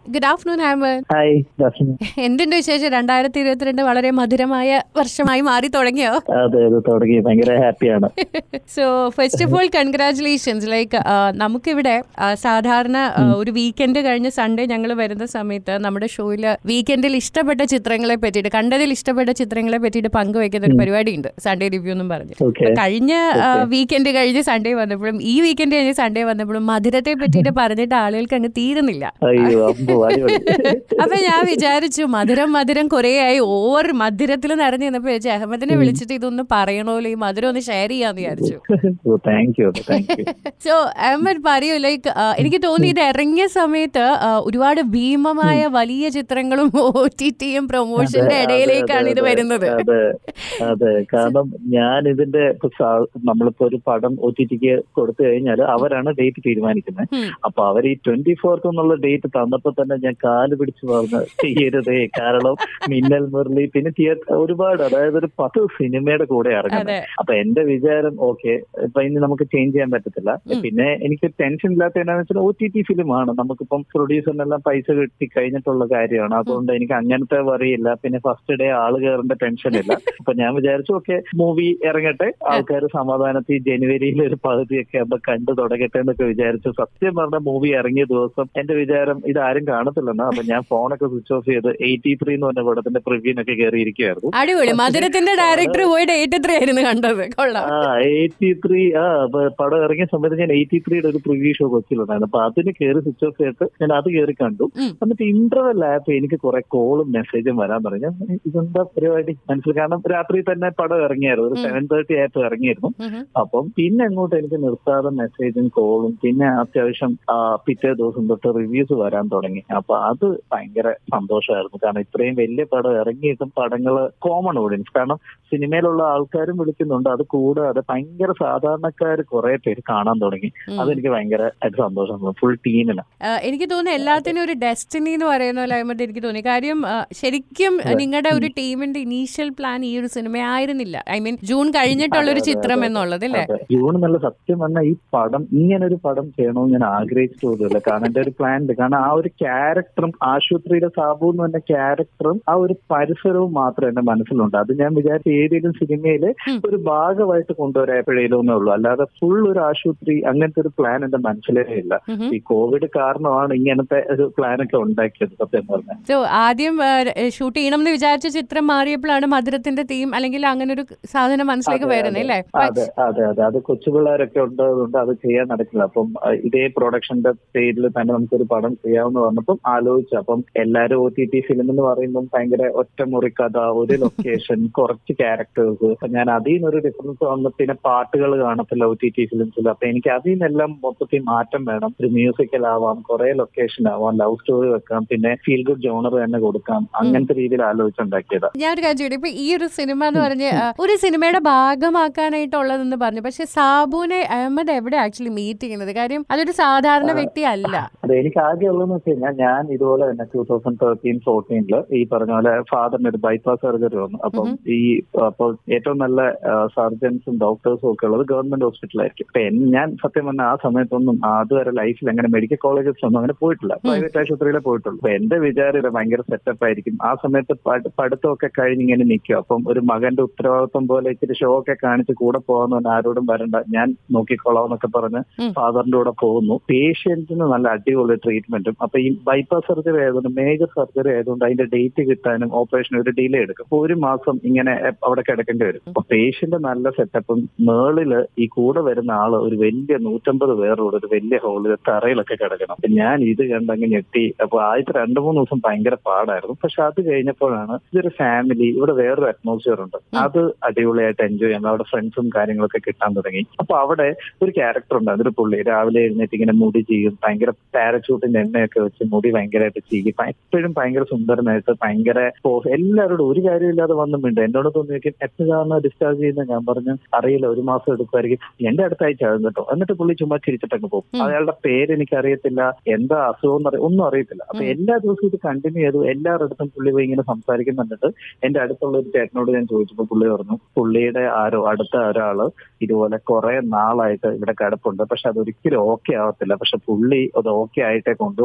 Good afternoon ഹാമൻ hi Darshana എന്തുണ്ട് വിശേഷം രണ്ടായിരത്തി ഇരുപത്തിരണ്ട് വളരെ മധുരമായ വർഷമായി മാറി തുടങ്ങിയോ അതെ അത് തുടങ്ങി ഭയങ്കര ഹാപ്പിയാണ് so first of all congratulations like നമുക്കിവിടെ ആ, സാധാരണ ആ, ഒരു വീക്കെൻഡ് കഴിഞ്ഞ് സൺഡേ ഞങ്ങൾ വരുന്ന സമയത്ത് നമ്മുടെ ഷോയിൽ വീക്കെൻഡിൽ ഇഷ്ടപ്പെട്ട ചിത്രങ്ങളെ പറ്റിയിട്ട് കണ്ടതിൽ ഇഷ്ടപ്പെട്ട ചിത്രങ്ങളെ പറ്റിയിട്ട് പങ്കുവെക്കുന്ന ഒരു പരിപാടിയുണ്ട് സൺഡേ റിവ്യൂ എന്നും പറഞ്ഞു ഓക്കെ അപ്പൊ കഴിഞ്ഞ വീക്കെൻഡ് കഴിഞ്ഞ് സൺഡേ വന്നപ്പോഴും ഈ വീക്കെൻഡ് കഴിഞ്ഞ് സൺഡേ വന്നപ്പോഴും മധുരത്തെ പറ്റിയിട്ട് പറഞ്ഞിട്ട് ആളുകൾക്ക് അങ്ങ് തീരുന്നില്ല അയ്യോ അമ്പോ അടിപൊളി അപ്പൊ ഞാൻ വിചാരിച്ചു മധുരം മധുരം കുറേ ആയി ഓവർ മധുരത്തിൽ നിറഞ്ഞു നിന്നപ്പോ വിചാരിച്ചു അഹമ്മദിനെ വിളിച്ചിട്ട് ഇതൊന്ന് പറയണോല്ലോ ഈ മധുരം ഒന്ന് ഷെയർ ചെയ്യാന്ന് വിചാരിച്ചു oh thank you thank you so Ahmed പറയൂ ലൈക്ക് എനിക്ക് തോന്നി ഇത് ഇറങ്ങിയ സമയത്ത് ആ, ഒരുപാട് ഭീമമായ വലിയ ചിത്രങ്ങളും ഒ ടി ടിയും പ്രൊമോഷന്റെ ഇടയിലേക്കാണ് ഇത് വരുന്നത് അതെ അതെ കാരണം ഞാൻ ഇതിന്റെ ഇപ്പൊ സാ- നമ്മളിപ്പോ ഒരു പടം ഒ ടി ടിക്ക് കൊടുത്തു കഴിഞ്ഞാൽ അവരാണ് ഡേറ്റ് തീരുമാനിക്കുന്നത് ഉം. അപ്പൊ അവർ ഈ ട്വന്റി ഫോർത്ത് എന്നുള്ള ഡേറ്റ് തന്നപ്പോ തന്നെ ഞാൻ കാല് പിടിച്ച് പറഞ്ഞു ചെയ്യരുതേ കാരണം മിന്നൽ മുരളി പിന്നെ തിയേറ്റർ ഒരുപാട് അതായത് ഒരു പത്ത് സിനിമയുടെ കൂടെ ഇറങ്ങുന്നത് അതെ അപ്പൊ എന്റെ വിചാരം ഓക്കെ ഇപ്പൊ ഇനി നമുക്ക് ചേഞ്ച് ചെയ്യാൻ പറ്റത്തില്ല ഉം. പിന്നെ എനിക്ക് ടെൻഷൻ ഇല്ലാത്ത എന്നാന്ന് വെച്ചാൽ ഒ ടി ടി ഫിലിമാണ് നമുക്കിപ്പം പ്രൊഡ്യൂസറിനെല്ലാം പൈസ കിട്ടി കഴിഞ്ഞിട്ടുള്ള കാര്യമാണ് അതുകൊണ്ട് എനിക്ക് അങ്ങനത്തെ വറിയില്ല പിന്നെ ഫസ്റ്റ് ഡേ ആള് കയറേണ്ട ടെൻഷൻ ഇല്ല അപ്പൊ ഞാൻ വിചാരിച്ചു ഓക്കെ മൂവി ഇറങ്ങട്ടെ ആൾക്കാർ സമാധാനത്തിൽ ജനുവരിയിൽ ഒരു പകുതിയൊക്കെ ആകുമ്പോ കണ്ടു തുടങ്ങട്ടെ എന്നൊക്കെ വിചാരിച്ചു സത്യം പറഞ്ഞ മൂവി ഇറങ്ങിയ ദിവസം എന്റെ വിചാരം ഇത് ആരും കാണത്തില്ലെന്ന് അപ്പൊ ഞാൻ ഫോണൊക്കെ സ്വിച്ച് ഓഫ് ചെയ്ത് എയ്റ്റി ത്രീ എന്ന് പറഞ്ഞ പടത്തിന്റെ പ്രിവ്യൂനൊക്കെ കയറിയിരിക്കുകയായിരുന്നു അടിപൊളി മധുരത്തിന്റെ ഡയറക്ടർ പോയിട്ട് എയ്റ്റ് എത്ര ആയിരുന്നു കണ്ടത് കൊള്ളാം ആ എയ്റ്റി ത്രീ ആ അപ്പൊ പടം ഇറങ്ങിയ സമയത്ത് ഞാൻ എയ്റ്റി ത്രീയുടെ ഒരു പ്രിവ്യൂ ഷോ കൊച്ചിലുണ്ടായിരുന്നു അപ്പൊ അതിന് കയറി സ്വിച്ച് ഓഫ് ചെയ്തിട്ട് ഞാൻ അത് കയറി കണ്ടു ഉം. എന്നിട്ട് ഇന്റർവെൽ ആയപ്പോ എനിക്ക് കുറെ കോളും മെസ്സേജും വരാൻ പറഞ്ഞു ഞാൻ, ഇതെന്താ പരിപാടി മനസ്സിൽ കാരണം രാത്രി തന്നെ പടം ഇറങ്ങിയായിരുന്നു ഒരു ഉം. സെവൻ തേർട്ടി ആയപ്പോ ഇറങ്ങിയിരുന്നു ഉം. അപ്പം പിന്നെ അങ്ങോട്ട് എനിക്ക് നിർത്താതെ മെസ്സേജും കോളും പിന്നെ അത്യാവശ്യം ആ, പിറ്റേ ദിവസം തൊട്ട് റിവ്യൂസ് വരാൻ തുടങ്ങി അപ്പൊ അത് ഭയങ്കര സന്തോഷമായിരുന്നു കാരണം ഇത്രയും വലിയ പടം ഇറങ്ങിയിട്ടും പടങ്ങള് കോമൺ ഓഡിയൻസ് കാരണം സിനിമയിലുള്ള ആൾക്കാരും വിളിക്കുന്നുണ്ട് അത് കൂടാതെ ഭയങ്കര സാധാരണക്കാർ കുറെ പേര് കാണാൻ തുടങ്ങി ഉം. അതെനിക്ക് ഭയങ്കര ആയിട്ട് സന്തോഷം ഫുൾ ടീമിന് ആ, എനിക്ക് തോന്നുന്നു എല്ലാത്തിനും ഒരു ഡെസ്റ്റിനി എന്ന് പറയുന്ന പോലെ ആകുമ്പോൾ എനിക്ക് തോന്നി കാര്യം ആ, ശരിക്കും നിങ്ങളുടെ ഒരു ടീമിന്റെ ഇനീഷ്യൽ പ്ലാൻ ഈ ഒരു സിനിമ ആയിരുന്നില്ല ഐ മീൻ ജൂൺ കഴിഞ്ഞിട്ടുള്ള ഒരു അതെ, അതെ, ചിത്രം അതെ. എന്നുള്ളത് അല്ലേ അതെ. ജൂൺ നല്ല സത്യം പറഞ്ഞാൽ ഈ പടം ഇങ്ങനെ ഒരു പടം ചെയ്യണമെന്ന് ഞാൻ ആഗ്രഹിച്ചിട്ട് പോലുമില്ല കാരണം എന്റെ ഒരു പ്ലാൻ ഉണ്ട് കാരണം ആ ഒരു ക്യാരക്ടറും ആശുപത്രിയിലെ സാബു എന്ന് പറഞ്ഞ ക്യാരക്ടറും ആ ഒരു പരിസരവും മാത്രം എന്റെ മനസ്സിലുണ്ട് അത് ഞാൻ വിചാരിച്ച ഏതെങ്കിലും സിനിമയില് ഉം. ഒരു ഭാഗമായിട്ട് കൊണ്ടുവരായപ്പോഴേലും ഉള്ളൂ അല്ലാതെ ഫുൾ ഒരു ആശുപത്രി അങ്ങനത്തെ ഒരു പ്ലാൻ എന്റെ മനസ്സിലേ ഇല്ല ഉം. ഈ കോവിഡ് കാരണമാണ് ഇങ്ങനത്തെ ഒരു പ്ലാൻ ഒക്കെ ഉണ്ടാക്കിയത് സത്യം പറഞ്ഞാൽ സോ ആദ്യം ഷൂട്ട് ചെയ്യണം എന്ന് വിചാരിച്ച ചിത്രം മാറിയപ്പോഴാണ് മധുരത്തിന്റെ തീം അല്ലെങ്കിൽ അങ്ങനെ ഒരു സാധനം മനസ്സിലേക്ക് അതെ, വരുന്നത് അതെ. അല്ലേ അതെ അതെ അതെ അത് കൊച്ചു പിള്ളേരൊക്കെ ഉള്ളതുകൊണ്ട് അത് ചെയ്യാൻ നടക്കില്ല അപ്പം അഹ് ഇതേ പ്രൊഡക്ഷന്റെ പേരിൽ തന്നെ നമുക്കൊരു പടം ചെയ്യാമെന്ന് പറഞ്ഞപ്പം ആലോചിച്ചു അപ്പം എല്ലാരും ഒ ടി ടി ഫിലിം എന്ന് പറയുമ്പോൾ ഭയങ്കര ഒറ്റമുറി കഥ ഒരു ലൊക്കേഷൻ കുറച്ച് ക്യാരക്ടേഴ്സ് അപ്പൊ ഞാൻ അതിൽ നിന്നൊരു ഡിഫറൻസ് വന്നു പിന്നെ പാട്ടുകൾ കാണത്തില്ല ഒ ടി ടി ഫിലിംസിൽ അപ്പൊ എനിക്ക് അതിൽ നിന്നെല്ലാം മൊത്തത്തിൽ മാറ്റം വേണം ഒരു മ്യൂസിക്കൽ ആവാം കുറെ ലൊക്കേഷൻ ആവാം ലവ് സ്റ്റോറി വെക്കാം പിന്നെ ഫീൽ ഗുഡ് ജോണർ തന്നെ കൊടുക്കാം അങ്ങനത്തെ രീതിയിൽ ആലോചിച്ചുണ്ടാക്കിയതാ ഞാൻ ഒരു കാര്യം ചോദിക്കട്ടെ ഇപ്പൊ ഈ ഒരു സിനിമ എന്ന് പറഞ്ഞ് ആ, ഒരു സിനിമയുടെ ഭാഗമാക്കാനായിട്ടുള്ളതെന്ന് പറഞ്ഞു പക്ഷെ സാബുവിനെ അഹമ്മദ് എവിടെ ആക്ച്വലി മീറ്റ് ചെയ്യുന്നത് കാര്യം അതൊരു സാധാരണ വ്യക്തി അല്ല അതെ എനിക്ക് ആകെ ഉള്ളതെന്ന് വെച്ച് കഴിഞ്ഞാൽ ഞാൻ ഇതുപോലെ തന്നെ ടൂ തൗസൻഡ് തേർട്ടീൻ ഫോർട്ടീനില് ഈ പറഞ്ഞ പോലെ ഫാദറിന് ഒരു ബൈപ്പാസ് സർജറി വന്നു അപ്പം ഈ അപ്പോൾ ഏറ്റവും നല്ല സർജൻസും ഡോക്ടേഴ്സും ഒക്കെ ഉള്ളത് ഗവൺമെന്റ് ഹോസ്പിറ്റലായിരിക്കും അപ്പൊ എൻ- ഞാൻ സത്യം പറഞ്ഞാൽ ആ സമയത്തൊന്നും ആ അതുവരെ ലൈഫിൽ അങ്ങനെ മെഡിക്കൽ കോളേജസ് ഒന്നും അങ്ങനെ പോയിട്ടില്ല പ്രൈവറ്റ് ആശുപത്രിയിലെ പോയിട്ടുള്ളൂ അപ്പൊ എന്റെ വിചാരം ഇത് ഭയങ്കര സെറ്റപ്പ് ആയിരിക്കും ആ സമയത്ത് പഠി- പഠിത്തമൊക്കെ കഴിഞ്ഞ് ഇങ്ങനെ നിൽക്കും അപ്പം ഒരു മകന്റെ ഉത്തരവാദിത്വം പോലെ ഇച്ചിരി ഷോ ഒക്കെ കാണിച്ച് കൂടെ പോകാന്ന് പറഞ്ഞാൽ ആരോടും വരണ്ട ഞാൻ നോക്കിക്കോളാം എന്നൊക്കെ പറഞ്ഞ് ഉം. ഫാദറിന്റെ കൂടെ പോകുന്നു പേഷ്യന്റിന് നല്ല അടിപൊളി ട്രീറ്റ്മെന്റും അപ്പൊ ഈ ബൈപ്പാസ് സർജറി ആയതുകൊണ്ട് മേജർ സർജറി ആയതുകൊണ്ട് അതിന്റെ ഡേറ്റ് കിട്ടാനും ഓപ്പറേഷൻ ഒരു ഡിലേ എടുക്കും അപ്പൊ ഒരു മാസം ഇങ്ങനെ എ- അവിടെ കിടക്കേണ്ടി വരും അപ്പൊ പേഷ്യന്റ് നല്ല സെറ്റപ്പും മേളില് ഈ കൂടെ വരുന്ന ആള് ഒരു വലിയ നൂറ്റമ്പത് പേരോട് ഒരു വലിയ ഹോളിൽ തറയിലൊക്കെ കിടക്കണം അപ്പൊ ഞാൻ ഇത് കണ്ടങ്ങ് ഞെട്ടി അപ്പൊ ആദ്യത്തെ രണ്ടു മൂന്ന് ദിവസം ഭയങ്കര പാടായിരുന്നു പക്ഷെ അത് കഴിഞ്ഞപ്പോഴാണ് ഇതൊരു ഫാമിലി ഇവിടെ വേറൊരു അറ്റ്മോസ്ഫിയർ ഉണ്ട് അത് അടിപൊളിയായിട്ട് എൻജോയ് ചെയ്യാം അവിടെ ഫ്രണ്ട്സും കാര്യങ്ങളൊക്കെ കിട്ടാൻ തുടങ്ങി അപ്പൊ അവിടെ ഒരു ക്യാരക്ടർ ഉണ്ട് അതൊരു പുള്ളി രാവിലെ എഴുന്നേറ്റ് ഇങ്ങനെ മുടി ചെയ്യും ഭയങ്കര പാരച്ചൂട്ടിന്റെ എണ്ണയൊക്കെ വെച്ച് മുടി ഭയങ്കരമായിട്ട് ചെയ്യും എപ്പോഴും ഭയങ്കര സുന്ദരനായിട്ട് ഭയങ്കര pose. എല്ലാവരോടും ഒരു കാര്യമില്ലാതെ വന്നുമുണ്ട് എന്നോട് തോന്നിയൊക്കെ എപ്പോഴാണ് ഡിസ്ചാർജ് ചെയ്യുന്നത് ഞാൻ പറഞ്ഞു അറിയില്ല ഒരു മാസം എടുക്കുമായിരിക്കും എന്റെ അടുത്ത ആഴ്ച ആകും കേട്ടോ എന്നിട്ട് പുള്ളി ചുമ്മാ ചിരിച്ചിട്ടങ്ങ് പോകും ഉം. അയാളുടെ പേര് എനിക്ക് അറിയത്തില്ല എന്താ അസുഖം എന്ന് ഒന്നും അറിയത്തില്ല അപ്പൊ ഉം. എല്ലാ ദിവസവും ഇത് കണ്ടിന്യൂ ചെയ്തു എല്ലാവരുടെ അടുത്തും പുള്ളി പോയി ഇങ്ങനെ സംസാരിക്കുന്നുണ്ടിട്ട് എന്റെ അടുത്തുള്ള ഒരു ചേട്ടനോട് ഞാൻ ചോദിച്ചപ്പോൾ പുള്ളി പറഞ്ഞു പുള്ളിയുടെ ആരോ അടുത്ത ഒരാള് ഇതുപോലെ കുറെ നാളായിട്ട് ഇവിടെ കിടപ്പുണ്ട് പക്ഷെ അതൊരിക്കലും ഓക്കെ ആവത്തില്ല പക്ഷെ പുള്ളി അത് ഓക്കെ ആയിട്ടേ കൊണ്ടുപോകത്തുള്ളൂ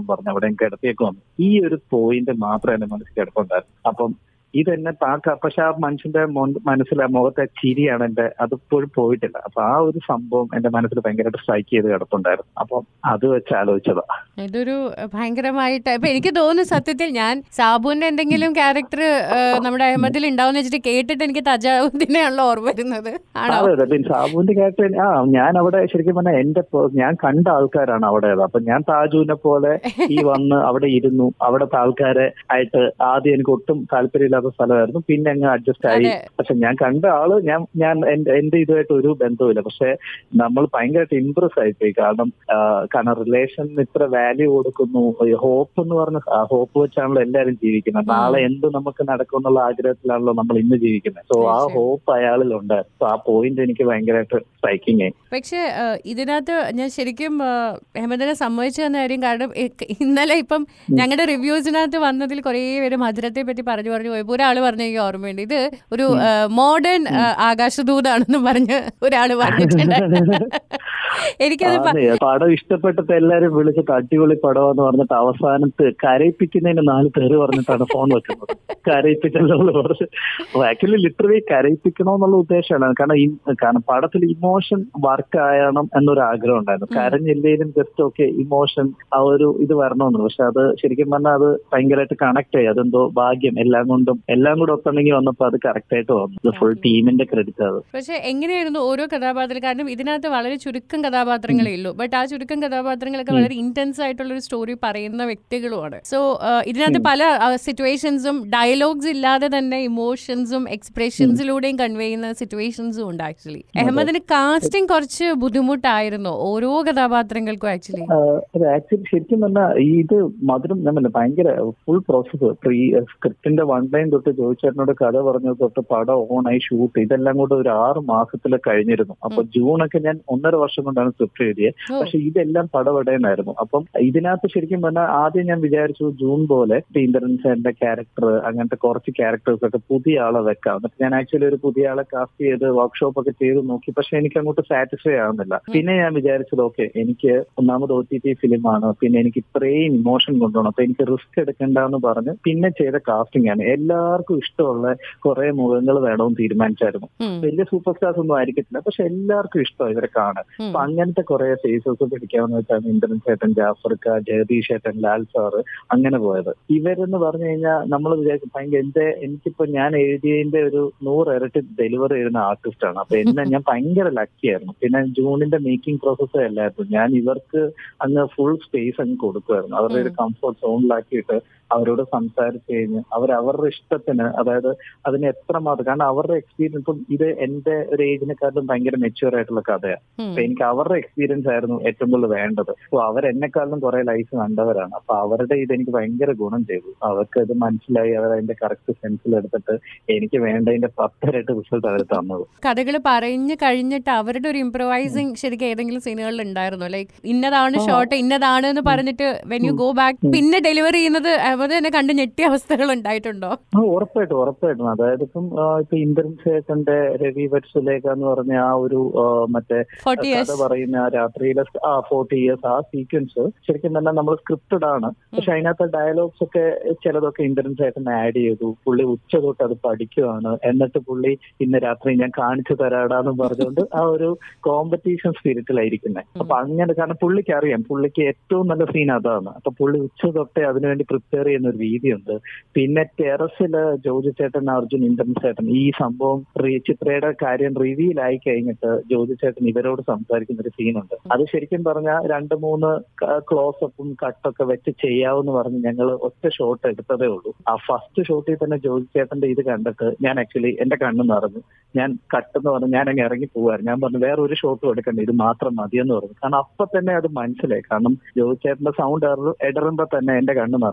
പറഞ്ഞു അവിടെ കിടത്തിയേക്ക് വന്നു ഈ ഒരു പോയിന്റ് മാത്രമേ എന്റെ മനസ്സിൽ കിടപ്പുണ്ടായിരുന്നു അപ്പം ഇതെന്നെ താക്ക പക്ഷെ ആ മനുഷ്യന്റെ മൊൻ- മനസ്സിൽ ആ മുഖത്തെ ചിരിയാണ് എന്റെ അതിപ്പോഴും പോയിട്ടില്ല അപ്പൊ ആ ഒരു സംഭവം എന്റെ മനസ്സിൽ ഭയങ്കരമായിട്ട് സ്ട്രൈക്ക് ചെയ്ത് കിടപ്പുണ്ടായിരുന്നു അപ്പം അത് വെച്ച് ആലോചിച്ചതാ ഇതൊരു ഭയങ്കരമായിട്ട് ഇപ്പൊ എനിക്ക് തോന്നുന്നു സത്യത്തിൽ ഞാൻ സാബുവിന്റെ എന്തെങ്കിലും ക്യാരക്ടർ നമ്മുടെ അഹമ്മദിൽ ഉണ്ടാവും വെച്ചിട്ട് കേട്ടിട്ട് എനിക്ക് തജാവുദ്ദീനെയാണല്ലോ ഓർമ്മ വരുന്നത് ആണോ അതെ അതെ പിന്നെ സാബുവിന്റെ ക്യാരക്ടർ ആ ഞാൻ അവിടെ ശരിക്കും പറഞ്ഞാൽ എന്റെ പോ- ഞാൻ കണ്ട ആൾക്കാരാണ് അവിടെ അപ്പൊ ഞാൻ താജുവിനെ പോലെ ഈ വന്ന് അവിടെ ഇരുന്നു അവിടുത്തെ ആൾക്കാരെ ആയിട്ട് ആദ്യം എനിക്ക് ഒട്ടും താല്പര്യമില്ലാത്ത സ്ഥലമായിരുന്നു പിന്നെ അങ്ങ് അഡ്ജസ്റ്റ് ആയി അതെ. പക്ഷെ ഞാൻ കണ്ട ആള് ഞാൻ ഞാൻ എന്റെ എന്റെ ഇതുമായിട്ട് ഒരു ബന്ധവുമില്ല പക്ഷെ നമ്മൾ ഭയങ്കരമായിട്ട് ഇംപ്രസ് ആയിപ്പോയി കാരണം ആ, കാരണം റിലേഷൻ ഇത്ര വാല്യൂ കൊടുക്കുന്നു ഹോപ്പ് എന്ന് പറഞ്ഞ ഹോപ്പ് വെച്ചാണല്ലോ എല്ലാവരും ജീവിക്കുന്നത് നാളെ എന്ത് നമുക്ക് നടക്കും എന്നുള്ള ആഗ്രഹത്തിലാണല്ലോ നമ്മൾ ഇന്ന് ജീവിക്കുന്നത് സോ ആ തീർച്ചയായും. ഹോപ്പ് അയാളിലുണ്ട് സോ ആ പോയിന്റ് എനിക്ക് ഭയങ്കരമായിട്ട് സ്ട്രൈക്കിംഗ് ആയി പക്ഷേ ആ, ഇതിനകത്ത് ഞാൻ ശരിക്കും ആ, അഹമ്മദിനെ സമ്മതിച്ചു തന്ന കാര്യം കാരണം ഇ- ഇന്നലെ ഇപ്പം ഞങ്ങളുടെ റിവ്യൂസിനകത്ത് വന്നതിൽ കുറേ പേര് മധുരത്തെ പറ്റി പറഞ്ഞു പറഞ്ഞു പോയപ്പോൾ ഒരാൾ പറഞ്ഞ എനിക്ക് ഓർമ്മയുണ്ട് ഇത് ഒരു മോഡേൺ ആകാശദൂതാണെന്ന് പറഞ്ഞ് ഒരാൾ പറഞ്ഞിട്ടുണ്ട് എനിക്കത് പ- അതെ പടം ഇഷ്ടപ്പെട്ടിട്ട് എല്ലാരും വിളിച്ചിട്ട് അടിപൊളി പടമാന്ന് പറഞ്ഞിട്ട് അവസാനത്ത് കരയിപ്പിക്കുന്നതിന് നാല് പേര് പറഞ്ഞിട്ടാണ് ഫോൺ വെക്കുന്നത് കരയിപ്പിക്കല്ലോ എന്ന് പറഞ്ഞ് ആക്ച്വലി ലിറ്ററലി കരയിപ്പിക്കണമെന്നുള്ള ഉദ്ദേശമാണ് കാരണം ഈ കാരണം പടത്തിൽ ഇമോഷൻ വർക്ക് ആയണം എന്നൊരു ആഗ്രഹം ഉണ്ടായിരുന്നു കരഞ്ഞില്ലേലും ജസ്റ്റ് ഓക്കെ ഇമോഷൻ ആ ഒരു ഇത് വരണമെന്ന് പക്ഷെ അത് ശരിക്കും പറഞ്ഞാൽ അത് ഭയങ്കരമായിട്ട് കണക്ട് ആയി അതെന്തോ ഭാഗ്യം എല്ലാം കൊണ്ടും എല്ലാം കൂടെ ഒത്തുണ്ടെങ്കിൽ വന്നപ്പോ അത് കറക്റ്റ് ആയിട്ട് വന്നു ഫുൾ ടീമിന്റെ ക്രെഡിറ്റ് അത് പക്ഷെ എങ്ങനെയായിരുന്നു ഓരോ കഥാപാത്രം കാരണം ഇതിനകത്ത് വളരെ ചുരുക്കം കഥാപാത്രങ്ങളേ ഉള്ളൂ ബട്ട് ആ ചുരുക്കം കഥാപാത്രങ്ങളൊക്കെ വളരെ ഇന്റൻസ് ആയിട്ടുള്ള ഒരു സ്റ്റോറി പറയുന്ന വ്യക്തികളുമാണ് സോ ഇതിനകത്ത് പല സിറ്റുവേഷൻസും ഡയലോഗ്സ് ഇല്ലാതെ തന്നെ ഇമോഷൻസും എക്സ്പ്രഷൻസിലൂടെയും കൺവേ ചെയ്യുന്ന സിറ്റുവേഷൻസും ഉണ്ട് ആക്ച്വലി അഹമ്മദിന് കാസ്റ്റിംഗ് കുറച്ച് ബുദ്ധിമുട്ടായിരുന്നു ഓരോ കഥാപാത്രങ്ങൾക്കും ആക്ച്വലി അത് ആക്ച്വലി ശരിക്കും പറഞ്ഞാൽ ഈ ഇത് മധുരം ഞാൻ പറഞ്ഞില്ലേ, ഭയങ്കര ഫുൾ പ്രോസസ്സ് പ്രീ സ്ക്രിപ്റ്റിന്റെ വൺ ടൈം തൊട്ട് ജോയിച്ചേട്ടനോട് കഥ പറഞ്ഞത് തൊട്ട് പടം ഓണായി ഷൂട്ട് ഇതെല്ലാം കൂടെ ഒരു ആറ് മാസത്തിൽ കഴിഞ്ഞിരുന്നു അപ്പൊ ജൂണൊക്കെ ഞാൻ ഒന്നര വർഷം കൊണ്ടാണ് സ്ക്രിപ്റ്റ് എഴുതിയത് ഓ. പക്ഷെ ഇതെല്ലാം പടപടേനായിരുന്നു അപ്പം ഇതിനകത്ത് ശരിക്കും പറഞ്ഞാൽ ആദ്യം ഞാൻ വിചാരിച്ചു ജൂൺ പോലെ ഇന്ദ്രൻസേന്റെ ക്യാരക്ടർ അങ്ങനത്തെ കുറച്ച് ക്യാരക്ടേഴ്സ് ഒക്കെ പുതിയ ആളെ വെക്കാം എന്നിട്ട് ഞാൻ ആക്ച്വലി ഒരു പുതിയ ആളെ കാസ്റ്റ് ചെയ്ത് വർക്ക്ഷോപ്പ് ഒക്കെ ചെയ്ത് നോക്കി പക്ഷെ എനിക്ക് അങ്ങോട്ട് സാറ്റിസ്ഫൈ ആവുന്നില്ല പിന്നെ ഞാൻ വിചാരിച്ചത് ഓക്കെ എനിക്ക് ഒന്നാമത് ഒ ടി ടി ഫിലിമാണ് പിന്നെ എനിക്ക് ഇത്രയും ഇമോഷൻ കൊണ്ടുപോകണം അപ്പൊ എനിക്ക് റിസ്ക് എടുക്കണ്ടെന്ന് പറഞ്ഞ് പിന്നെ ചെയ്ത കാസ്റ്റിംഗ് ആണ് എല്ലാവർക്കും ഇഷ്ടമുള്ള കുറെ മുഖങ്ങൾ വേണമെന്ന് തീരുമാനിച്ചായിരുന്നു വലിയ സൂപ്പർ സ്റ്റാർസ് ഒന്നും ആയിരിക്കത്തില്ല പക്ഷെ എല്ലാവർക്കും ഇഷ്ടമാണ് ഇവരെ കാണാൻ അപ്പൊ അങ്ങനത്തെ കുറെ ഫേസസ് പിടിക്കാമെന്ന് വെച്ചാൽ ഇന്ദ്രൻ ചേട്ടൻ ജാഫർക്ക ജഗദീഷ് ചേട്ടൻ ലാൽ സാറ് അങ്ങനെ പോയത് ഇവരെന്ന് പറഞ്ഞു കഴിഞ്ഞാൽ നമ്മൾ വിചാരിക്കും ഭയങ്കര എന്റെ എനിക്കിപ്പോ ഞാൻ എഴുതിയതിന്റെ ഒരു നൂറ് ഇരട്ടി ഡെലിവറി ചെയ്യുന്ന ആർട്ടിസ്റ്റ് ആണ് അപ്പൊ എന്നെ ഞാൻ ഭയങ്കര ലക്കി ആയിരുന്നു പിന്നെ ജൂണിന്റെ മേക്കിംഗ് പ്രോസസ്സേ അല്ലായിരുന്നു ഞാൻ ഇവർക്ക് അങ്ങ് ഫുൾ സ്പേസ് അങ്ങ് കൊടുക്കുമായിരുന്നു അവരുടെ ഒരു കംഫർട്ട് സോണിലാക്കിയിട്ട് അവരോട് സംസാരിച്ച് കഴിഞ്ഞ് അവർ അവരുടെ ഇഷ്ടത്തിന് അതായത് അതിന് എത്രമാത്രം കാരണം അവരുടെ എക്സ്പീരിയൻസ് ഇപ്പം ഇത് എന്റെ ഒരു ഏജിനെക്കാളും ഭയങ്കര മെച്യൂർ ആയിട്ടുള്ള കഥയാണ് അപ്പൊ എനിക്ക് അവരുടെ എക്സ്പീരിയൻസ് ആയിരുന്നു ഏറ്റവും കൂടുതൽ വേണ്ടത് അപ്പൊ അവർ എന്നെക്കാളും കുറെ ലൈഫ് കണ്ടവരാണ് അപ്പൊ അവരുടെ ഇത് എനിക്ക് ഭയങ്കര ഗുണം ചെയ്തു അവർക്ക് ഇത് മനസ്സിലായി അവർ അതിന്റെ കറക്റ്റ് സെൻസിൽ എടുത്തിട്ട് എനിക്ക് വേണ്ടതിന്റെ പത്തരട്ട് റിസൾട്ട് അവർ തന്നത് കഥകൾ പറഞ്ഞു കഴിഞ്ഞിട്ട് അവരുടെ ഒരു ഇംപ്രവൈസിങ് ശരിക്കും ഏതെങ്കിലും സീനുകളിൽ ഉണ്ടായിരുന്നു ലൈക്ക് ഇന്നതാണ് ഷോട്ട് ഇന്നതാണ് എന്ന് പറഞ്ഞിട്ട് വെൻ യു ഗോ ബാക്ക് പിന്നെ ഡെലിവറി ചെയ്യുന്നത് അഹമ്മദ് തന്നെ കണ്ട് ഞെട്ടിയ അവസ്ഥകൾ ഉണ്ടായിട്ടുണ്ടോ ആ, ഉറപ്പായിട്ടും ഉറപ്പായിട്ടും അതായത് ഇപ്പം ആ, ഇപ്പൊ ഇന്ദ്രൻ സേട്ടന്റെ രവി വത്സുലേഖ എന്ന് പറഞ്ഞ ആ ഒരു ആ, മറ്റേ ഫോർട്ടി കഥ ഇയേഴ്സ് പറയുന്ന ആ രാത്രിയിലെ സ്- ആ ഫോർട്ടി ഇയേഴ്സ് ആ സീക്വൻസ് ശരിക്കും തന്നെ നമ്മൾ സ്ക്രിപ്റ്റഡ് ആണ് പക്ഷെ അതിനകത്ത് ഡയലോഗ്സ് ഒക്കെ ചിലതൊക്കെ ഇന്ദ്രൻ ചേട്ടൻ ആഡ് ചെയ്തു പുള്ളി ഉച്ച തൊട്ട് അത് പഠിക്കുവാണ് എന്നിട്ട് പുള്ളി ഇന്ന് രാത്രി ഞാൻ കാണിച്ചു തരാടാന്ന് പറഞ്ഞുകൊണ്ട് ആ ഒരു കോമ്പറ്റീഷൻ സ്പിരിറ്റിലായിരിക്കുന്നത് അപ്പൊ അങ്ങനെ കാരണം പുള്ളിക്ക് അറിയാം പുള്ളിക്ക് ഏറ്റവും നല്ല സീൻ അതാണ് അപ്പൊ പുള്ളി ഉച്ച തൊട്ടേ അതിനുവേണ്ടി പ്രിപ്പയർ ചെയ്യുന്ന ഒരു രീതിയുണ്ട് പിന്നെ ടെറസില് ജോജി ചേട്ടൻ അർജുൻ ഇന്ദ്രൻ ചേട്ടൻ ഈ സംഭവം re- ചിത്രയുടെ കാര്യം റിവീൽ ആയി കഴിഞ്ഞിട്ട് ജോജി ചേട്ടൻ ഇവരോട് സംസാരിക്കുന്ന ഒരു സീനുണ്ട് അത് ശരിക്കും പറഞ്ഞാൽ രണ്ട് മൂന്ന് ക്ലോസപ്പും കട്ടൊക്കെ വെച്ച് ചെയ്യാവെന്ന് പറഞ്ഞ് ഞങ്ങൾ ഒറ്റ ഷോട്ട് എടുത്തതേ ഉള്ളൂ ആ ഫസ്റ്റ് ഷോട്ടിൽ തന്നെ ജോജി ചേട്ടന്റെ ഇത് കണ്ടിട്ട് ഞാൻ ആക്ച്വലി എന്റെ കണ്ണ് നിറഞ്ഞു ഞാൻ കട്ടെന്ന് പറഞ്ഞ് ഞാൻ അങ്ങ് ഇറങ്ങി പോവായിരുന്നു ഞാൻ പറഞ്ഞു വേറെ ഒരു ഷോട്ടും എടുക്കണ്ട ഇത് മാത്രം മതിയെന്ന് പറഞ്ഞു കാരണം അപ്പൊ തന്നെ അത് മനസ്സിലായി കാരണം ജോജി ചേട്ടന്റെ സൗണ്ട് ഇടറുമ്പോ തന്നെ എന്റെ കണ്ണ് നിറയുന്നുണ്ടായിരുന്നു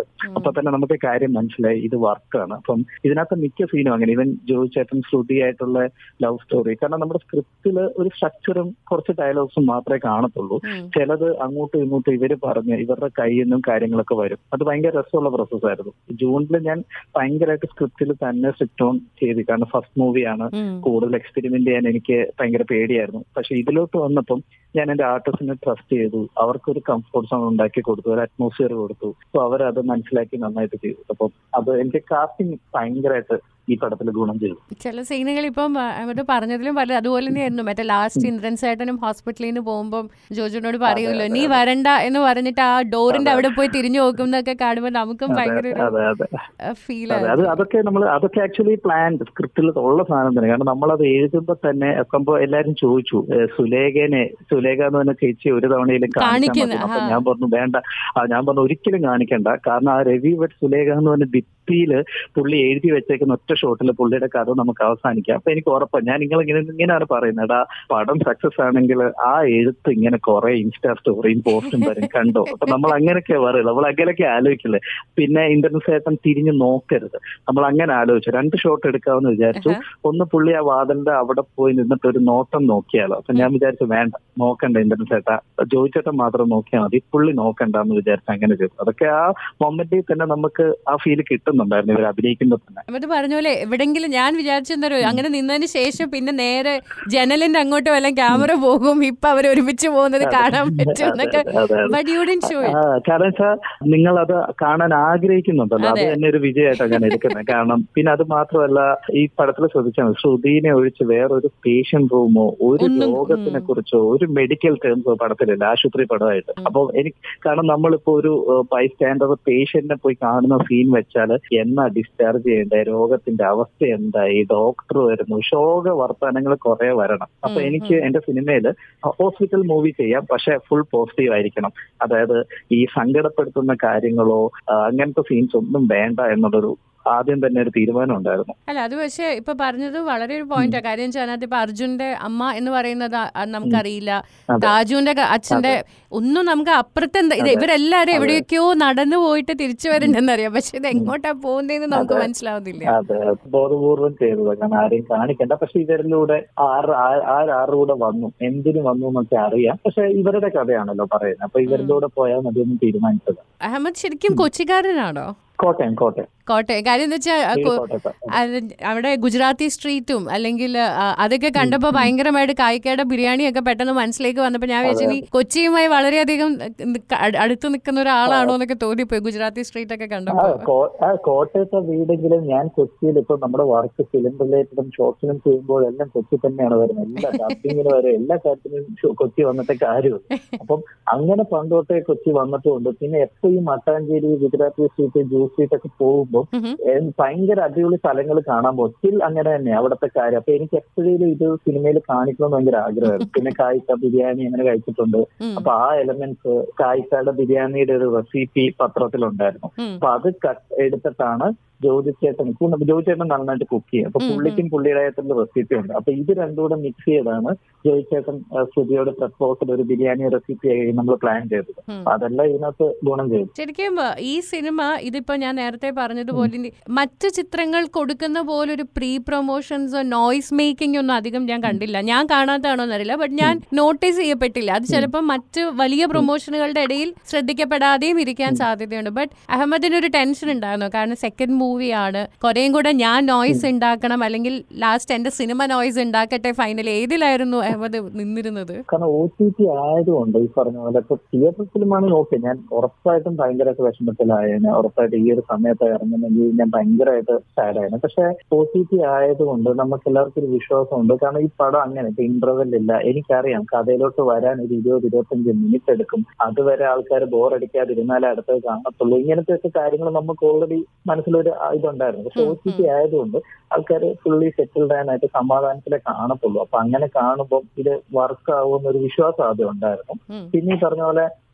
അപ്പൊ തന്നെ നമുക്ക് കാര്യം മനസ്സിലായി ഇത് വർക്കാണ് അപ്പം ഇതിനകത്ത് മിക്ക സീനും അങ്ങനെ ഇവൻ ജോയി ചേട്ടൻ ശ്രുതിയായിട്ടുള്ള ലവ് സ്റ്റോറി കാരണം നമ്മുടെ സ്ക്രിപ്റ്റിൽ ഒരു സ്ട്രക്ചറും കുറച്ച് ഡയലോഗ്സും മാത്രമേ കാണത്തുള്ളൂ ഉം. ചിലത് അങ്ങോട്ടും ഇങ്ങോട്ടും ഇവര് പറഞ്ഞ് ഇവരുടെ കയ്യിൽ നിന്നും കാര്യങ്ങളൊക്കെ വരും അത് ഭയങ്കര രസമുള്ള പ്രോസസ് ആയിരുന്നു ജൂണിൽ ഞാൻ ഭയങ്കരമായിട്ട് സ്ക്രിപ്റ്റിൽ തന്നെ സ്ട്രിക്റ്റ് ഓൺ ചെയ്തു കാരണം ഫസ്റ്റ് മൂവിയാണ് ഉം. കൂടുതൽ എക്സ്പെരിമെന്റ് ചെയ്യാൻ എനിക്ക് ഭയങ്കര പേടിയായിരുന്നു പക്ഷെ ഇതിലോട്ട് വന്നപ്പം ഞാൻ എന്റെ ആർട്ടിസ്റ്റിനെ ട്രസ്റ്റ് ചെയ്തു അവർക്കൊരു കംഫോർട്ട് സോൺ ഉണ്ടാക്കി കൊടുത്തു ഒരു അറ്റ്മോസ്ഫിയർ കൊടുത്തു സോ അവരത് മനസ്സിലാക്കി നന്നായിട്ട് ചെയ്തു അപ്പം അത് എനിക്ക് കാസ്റ്റിംഗ് ഭയങ്കരമായിട്ട് ഈ പടത്തിൽ ഗുണം ചെയ്തു ചില സീനുകൾ ഇപ്പം ആ, അവര് പറഞ്ഞതിലും പല അതുപോലെ തന്നെയായിരുന്നു മറ്റേ ലാസ്റ്റ് ഇന്ദ്രൻ ചേട്ടനും ഹോസ്പിറ്റലിൽ നിന്ന് പോകുമ്പോൾ ജോജുനോട് പറയുമല്ലോ നീ വരണ്ട എന്ന് പറഞ്ഞിട്ട് ആ ഡോറിന്റെ അവിടെ പോയി തിരിഞ്ഞു നോക്കുന്നൊക്കെ കാണുമ്പോൾ നമുക്കും ഭയങ്കര ഒരു അതെ അതെ ഫീൽ അതെ അത് അതൊക്കെ നമ്മൾ അതൊക്കെ ആക്ച്വലി പ്ലാൻ സ്ക്രിപ്റ്റിൽ ഉള്ള സാധനം തന്നെ കാരണം നമ്മളത് എഴുതുമ്പോൾ തന്നെ എത്തുമ്പോൾ എല്ലാരും ചോദിച്ചു ഏ, സുലേഖനെ സുലേഖ എന്ന് പറഞ്ഞ ചേച്ചി ഒരു തവണയിലും കാണിക്കാൻ കാണിക്കുന്ന, മതി. അപ്പൊ ആ. ഞാൻ പറഞ്ഞു വേണ്ട ആ, ഞാൻ പറഞ്ഞു ഒരിക്കലും കാണിക്കണ്ട കാരണം ആ രവി ഭട്ട് സുലേഖ എന്ന് പറഞ്ഞ ഭിത്തിയിൽ പുള്ളി എഴുതി വെച്ചേക്കുന്ന ഒറ്റ ഷോട്ടിൽ പുള്ളിയുടെ കഥ നമുക്ക് അവസാനിക്കാം അപ്പൊ എനിക്ക് ഉറപ്പാണ് ഞാൻ നിങ്ങൾ ഇങ്ങനെ ഇങ്ങനെയാണ് പറയുന്നത് എടാ പടം സക്സസ് ആണെങ്കിൽ ആ എഴുത്ത് ഇങ്ങനെ കുറെ ഇൻസ്റ്റാ സ്റ്റോറിയും പോസ്റ്റും വരും കണ്ടോ അപ്പൊ നമ്മൾ അങ്ങനെയൊക്കെ പറയുള്ളൂ നമ്മൾ അങ്ങനെയൊക്കെ ആലോചിക്കില്ലേ പിന്നെ ഇന്റർനെറ്റ് സേട്ടൻ തിരിഞ്ഞു നോക്കരുത് നമ്മൾ അങ്ങനെ ആലോചിച്ചു രണ്ട് ഷോട്ട് എടുക്കാമെന്ന് വിചാരിച്ചു ഒന്ന് പുള്ളി ആ വാതിലിന്റെ അവിടെ പോയി നിന്നിട്ട് ഒരു നോട്ടം നോക്കിയാലോ അപ്പൊ ഞാൻ വിചാരിച്ചു വേണ്ട നോക്കണ്ട ഇന്റർനെറ്റ് ചേട്ടാ ജോയിച്ചേട്ടൻ മാത്രം നോക്കിയാൽ മതി പുള്ളി നോക്കണ്ട എന്ന് വിചാരിച്ചു അങ്ങനെ ചെയ്തു അതൊക്കെ ആ മൊമെന്റിൽ തന്നെ നമുക്ക് ആ ഫീൽ കിട്ടുന്നുണ്ടായിരുന്നു ഇവർ അഭിനയിക്കുമ്പോൾ തന്നെ അത് പറഞ്ഞ പോലെ എവിടെങ്കിലും ഞാൻ വിചാരിച്ചെന്തോ അങ്ങനെ നിന്നതിന് ശേഷം പിന്നെ നേരെ ജനലിന്റെ അങ്ങോട്ട് വല്ല ക്യാമറ പോകും ഇപ്പൊ അവർ ഒരുമിച്ച് പോകുന്നത് കാണാൻ പറ്റും എന്നൊക്കെ അതെ, അതെ, അതെ. ബട്ട് യു ഡിൻ ഷോ ആ, കാരണം വെച്ചാൽ നിങ്ങൾ അത് കാണാൻ ആഗ്രഹിക്കുന്നുണ്ടല്ലോ അത് അതെ. തന്നെ ഒരു വിജയമായിട്ടാണ് ഞാൻ എടുക്കുന്നത് കാരണം പിന്നെ അത് മാത്രമല്ല ഈ പടത്തിൽ ശ്രദ്ധിച്ചാൽ മതി, ശ്രുതിനെ ഒഴിച്ച് വേറൊരു പേഷ്യന്റ് റൂമോ ഒരു ഒന്നും, രോഗത്തിനെ ഉം. കുറിച്ചോ ഒരു മെഡിക്കൽ ടേംസോ പടത്തിലില്ല ആശുപത്രി പടമായിട്ട് അപ്പൊ എനിക്ക് കാരണം നമ്മളിപ്പോ ഒരു ബൈ സ്റ്റാൻഡർ പേഷ്യന്റിനെ പോയി കാണുന്ന സീൻ വെച്ചാൽ എന്നാ ഡിസ്ചാർജ് ചെയ്യേണ്ടത് രോഗത്തിന്റെ അവസ്ഥ എന്തായി ഡോക്ടർ വരുന്നു ശോക വർത്തമാനങ്ങൾ കുറെ വരണം അപ്പൊ ഉം, എനിക്ക് എന്റെ സിനിമയില് ഹോസ്പിറ്റൽ മൂവി ചെയ്യാം പക്ഷെ ഫുൾ പോസിറ്റീവ് ആയിരിക്കണം അതായത് ഈ സങ്കടപ്പെടുത്തുന്ന കാര്യങ്ങളോ ആ, അങ്ങനത്തെ സീൻസ് ഒന്നും വേണ്ട എന്നുള്ളൊരു ആദ്യം തന്നെ ഒരു തീരുമാനം ഉണ്ടായിരുന്നു അല്ല അത് പക്ഷേ ഇപ്പൊ പറഞ്ഞത് വളരെ ഒരു പോയിന്റാ കാര്യം വെച്ചാൽ അതിനകത്ത് ഇപ്പൊ അർജുന്റെ അമ്മ എന്ന് പറയുന്നത് ആ- ആ നമുക്കറിയില്ല അതെ. താജുവിന്റെ ക- അച്ഛന്റെ ഒന്നും നമുക്ക് അപ്പുറത്ത് എന്താ ഇത് അതെ. ഇവരെല്ലാരും അതെ. എവിടെയൊക്കെയോ നടന്നു പോയിട്ട് തിരിച്ചു വരുന്നുണ്ടെന്നറിയാം പക്ഷെ ഇത് എങ്ങോട്ടാ പോകുന്നതെന്ന് നമുക്ക് അതെ. മനസ്സിലാവുന്നില്ല അതെ ബോധപൂർവം ചെയ്തത് കാരണം ആരെയും കാണിക്കണ്ട പക്ഷെ ഇവരിലൂടെ ആര് ആ- ആരാറുകൂടെ വന്നു എന്തിനു വന്നു എന്നൊക്കെ അറിയാം പക്ഷെ ഇവരുടെ കഥയാണല്ലോ പറയുന്നത് അപ്പൊ ഇവരിലൂടെ പോയാൽ മതി എന്ന് തീരുമാനിച്ചത് അഹമ്മദ് ശരിക്കും കൊച്ചിക്കാരനാണോ കോട്ടയം കോട്ടയം കോട്ടയം കാര്യം എന്താ വെച്ചാൽ വീട് കോട്ടയത്ത് അത് അവിടെ ഗുജറാത്തി സ്ട്രീറ്റും അല്ലെങ്കിൽ ആ, അതൊക്കെ കണ്ടപ്പോൾ ഭയങ്കരമായിട്ട് കായിക്കയുടെ ബിരിയാണിയൊക്കെ പെട്ടെന്ന് മനസ്സിലേക്ക് വന്നപ്പോൾ ഞാൻ വിചാരിച്ചു ഇനി കൊച്ചിയുമായി വളരെയധികം നിക്ക- അട്- അടുത്ത് നിൽക്കുന്ന ഒരാളാണോ എന്നൊക്കെ തോന്നിപ്പോയി ഗുജറാത്തി സ്ട്രീറ്റ് ഒക്കെ ആ, കണ്ടപ്പോൾ കോ- ആ, കോട്ടയത്തെ വീടെങ്കിലും ഞാൻ കൊച്ചിയിൽ ഇപ്പൊ നമ്മുടെ വർക്ക് ഫിലിം റിലേറ്റഡും ഷോർട്ട് ഫിലിം ചെയ്യുമ്പോഴെല്ലാം കൊച്ചി തന്നെയാണ് വരുന്നത് എല്ലാ ഡബിങ്ങിന് വരെ എല്ലാ കാര്യത്തിനും ഷോ- കൊച്ചി വന്നിട്ടേ കാര്യമുള്ളൂ അപ്പം അങ്ങനെ പണ്ടോട്ടേ കൊച്ചി വന്നിട്ടുണ്ട് പിന്നെ എപ്പോഴും Mattancherry Gujarati street juice street ഒക്കെ പോകുമ്പോൾ ഉഹും. ഭയങ്കര അടിപൊളി സ്ഥലങ്ങൾ കാണാൻ പോകും സ്റ്റിൽ അങ്ങനെ തന്നെ അവിടുത്തെ കാര്യം അപ്പൊ എനിക്ക് എപ്പോഴും ഇത് സിനിമയിൽ കാണിക്കണം ഭയങ്കര ആഗ്രഹമായിരുന്നു പിന്നെ കായ്ക്ക ബിരിയാണി അങ്ങനെ കഴിച്ചിട്ടുണ്ട് ഉം. അപ്പൊ ആ എലമെന്റ്സ് കായ്ക്കയുടെ ബിരിയാണിയുടെ ഒരു റെസിപ്പി പത്രത്തിലുണ്ടായിരുന്നു ഉം. അപ്പൊ അത് കട്ട് എടുത്തിട്ടാണ് ജ്യോതിച്ചേട്ടൻ ജ്യോതിച്ചേട്ടൻ നന്നായിട്ട് കുക്ക് ചെയ്യും അപ്പൊ ഉം, ഉം. പുള്ളിക്കും പുള്ളിയുടേതായിട്ടുള്ള റെസിപ്പി ഉണ്ട് അപ്പൊ ഇത് രണ്ടും കൂടെ മിക്സ് ചെയ്താണ് ജ്യോതിച്ചേട്ടൻ ആ, ശ്രുതിയോട് പ്രപ്പോസൽ ഒരു ബിരിയാണി റെസിപ്പി നമ്മൾ പ്ലാൻ ചെയ്തത് ഉം. അപ്പൊ അതെല്ലാം ഇതിനകത്ത് ഗുണം ചെയ്തു ശരിക്കും ആ, ഈ സിനിമ ഇതിപ്പോ ഞാൻ നേരത്തെ പറഞ്ഞതുപോലെ ഇനി മറ്റു ചിത്രങ്ങൾ കൊടുക്കുന്ന പോലെ ഒരു പ്രീ പ്രൊമോഷൻസോ നോയ്സ് മേക്കിംഗ് ഒന്നും അധികം ഞാൻ കണ്ടില്ല ഞാൻ കാണാത്തതാണോ എന്നറിയില്ല ബട്ട് ഞാൻ നോട്ടീസ് ചെയ്യപ്പെട്ടില്ല അത് ചിലപ്പോൾ മറ്റ് വലിയ പ്രൊമോഷനുകളുടെ ഇടയിൽ ശ്രദ്ധിക്കപ്പെടാതെയും ഇരിക്കാൻ സാധ്യതയുണ്ട് ബട്ട് അഹമ്മദിന് ഒരു ടെൻഷൻ ഉണ്ടായിരുന്നു കാരണം സെക്കൻഡ് മൂവിയാണ് കുറേയും കൂടെ ഞാൻ നോയ്സ് ഉണ്ടാക്കണം അല്ലെങ്കിൽ ലാസ്റ്റ് എന്റെ സിനിമ നോയ്സ് ഉണ്ടാക്കട്ടെ ഫൈനൽ ഏതിലായിരുന്നു അഹമ്മദ് നിന്നിരുന്നത് കാരണം ഒ ടി ടി ആയതുകൊണ്ട് ഈ പറഞ്ഞ പോലെ ഇപ്പൊ തിയേറ്റർ ഫിലിമാണെങ്കിൽ ഓക്കെ ഞാൻ ഉറപ്പായിട്ടും ഭയങ്കരമായിട്ട് വിഷമത്തിലായേനെ ഉറപ്പായിട്ട് ഈ ഒരു സമയത്ത് ഇറങ്ങുന്നെങ്കിൽ ഞാൻ ഭയങ്കരമായിട്ട് സാഡായിരുന്നു പക്ഷെ ഒ ടി ടി ആയതുകൊണ്ട് നമുക്ക് എല്ലാവർക്കും ഒരു വിശ്വാസമുണ്ട് കാരണം ഈ പടം അങ്ങനെ ഇപ്പൊ ഇന്റർവെൽ ഇല്ല എനിക്കറിയാം കഥയിലോട്ട് വരാൻ ഒരു ഇരുപത് ഇരുപത്തഞ്ച് മിനിറ്റ് എടുക്കും അതുവരെ ആൾക്കാർ ബോറടിക്കാതിരുന്നാലേ അടുത്തത് കാണത്തുള്ളൂ ഇങ്ങനത്തെ ഒക്കെ കാര്യങ്ങൾ നമുക്ക് ഓൾറെഡി മനസ്സിലൊരു ആ ഇതുണ്ടായിരുന്നു പക്ഷെ ഒ ടി ടി ആയതുകൊണ്ട് ആൾക്കാർ ഫുള്ളി സെറ്റിൽഡ് ആയിട്ട് സമാധാനത്തിലെ കാണത്തുള്ളൂ അപ്പൊ അങ്ങനെ കാണുമ്പോൾ ഇത് വർക്ക് ആവുമെന്നൊരു വിശ്വാസം ആദ്യം ഉണ്ടായിരുന്നു ഉം. പിന്നെ ഈ പറഞ്ഞ പോലെ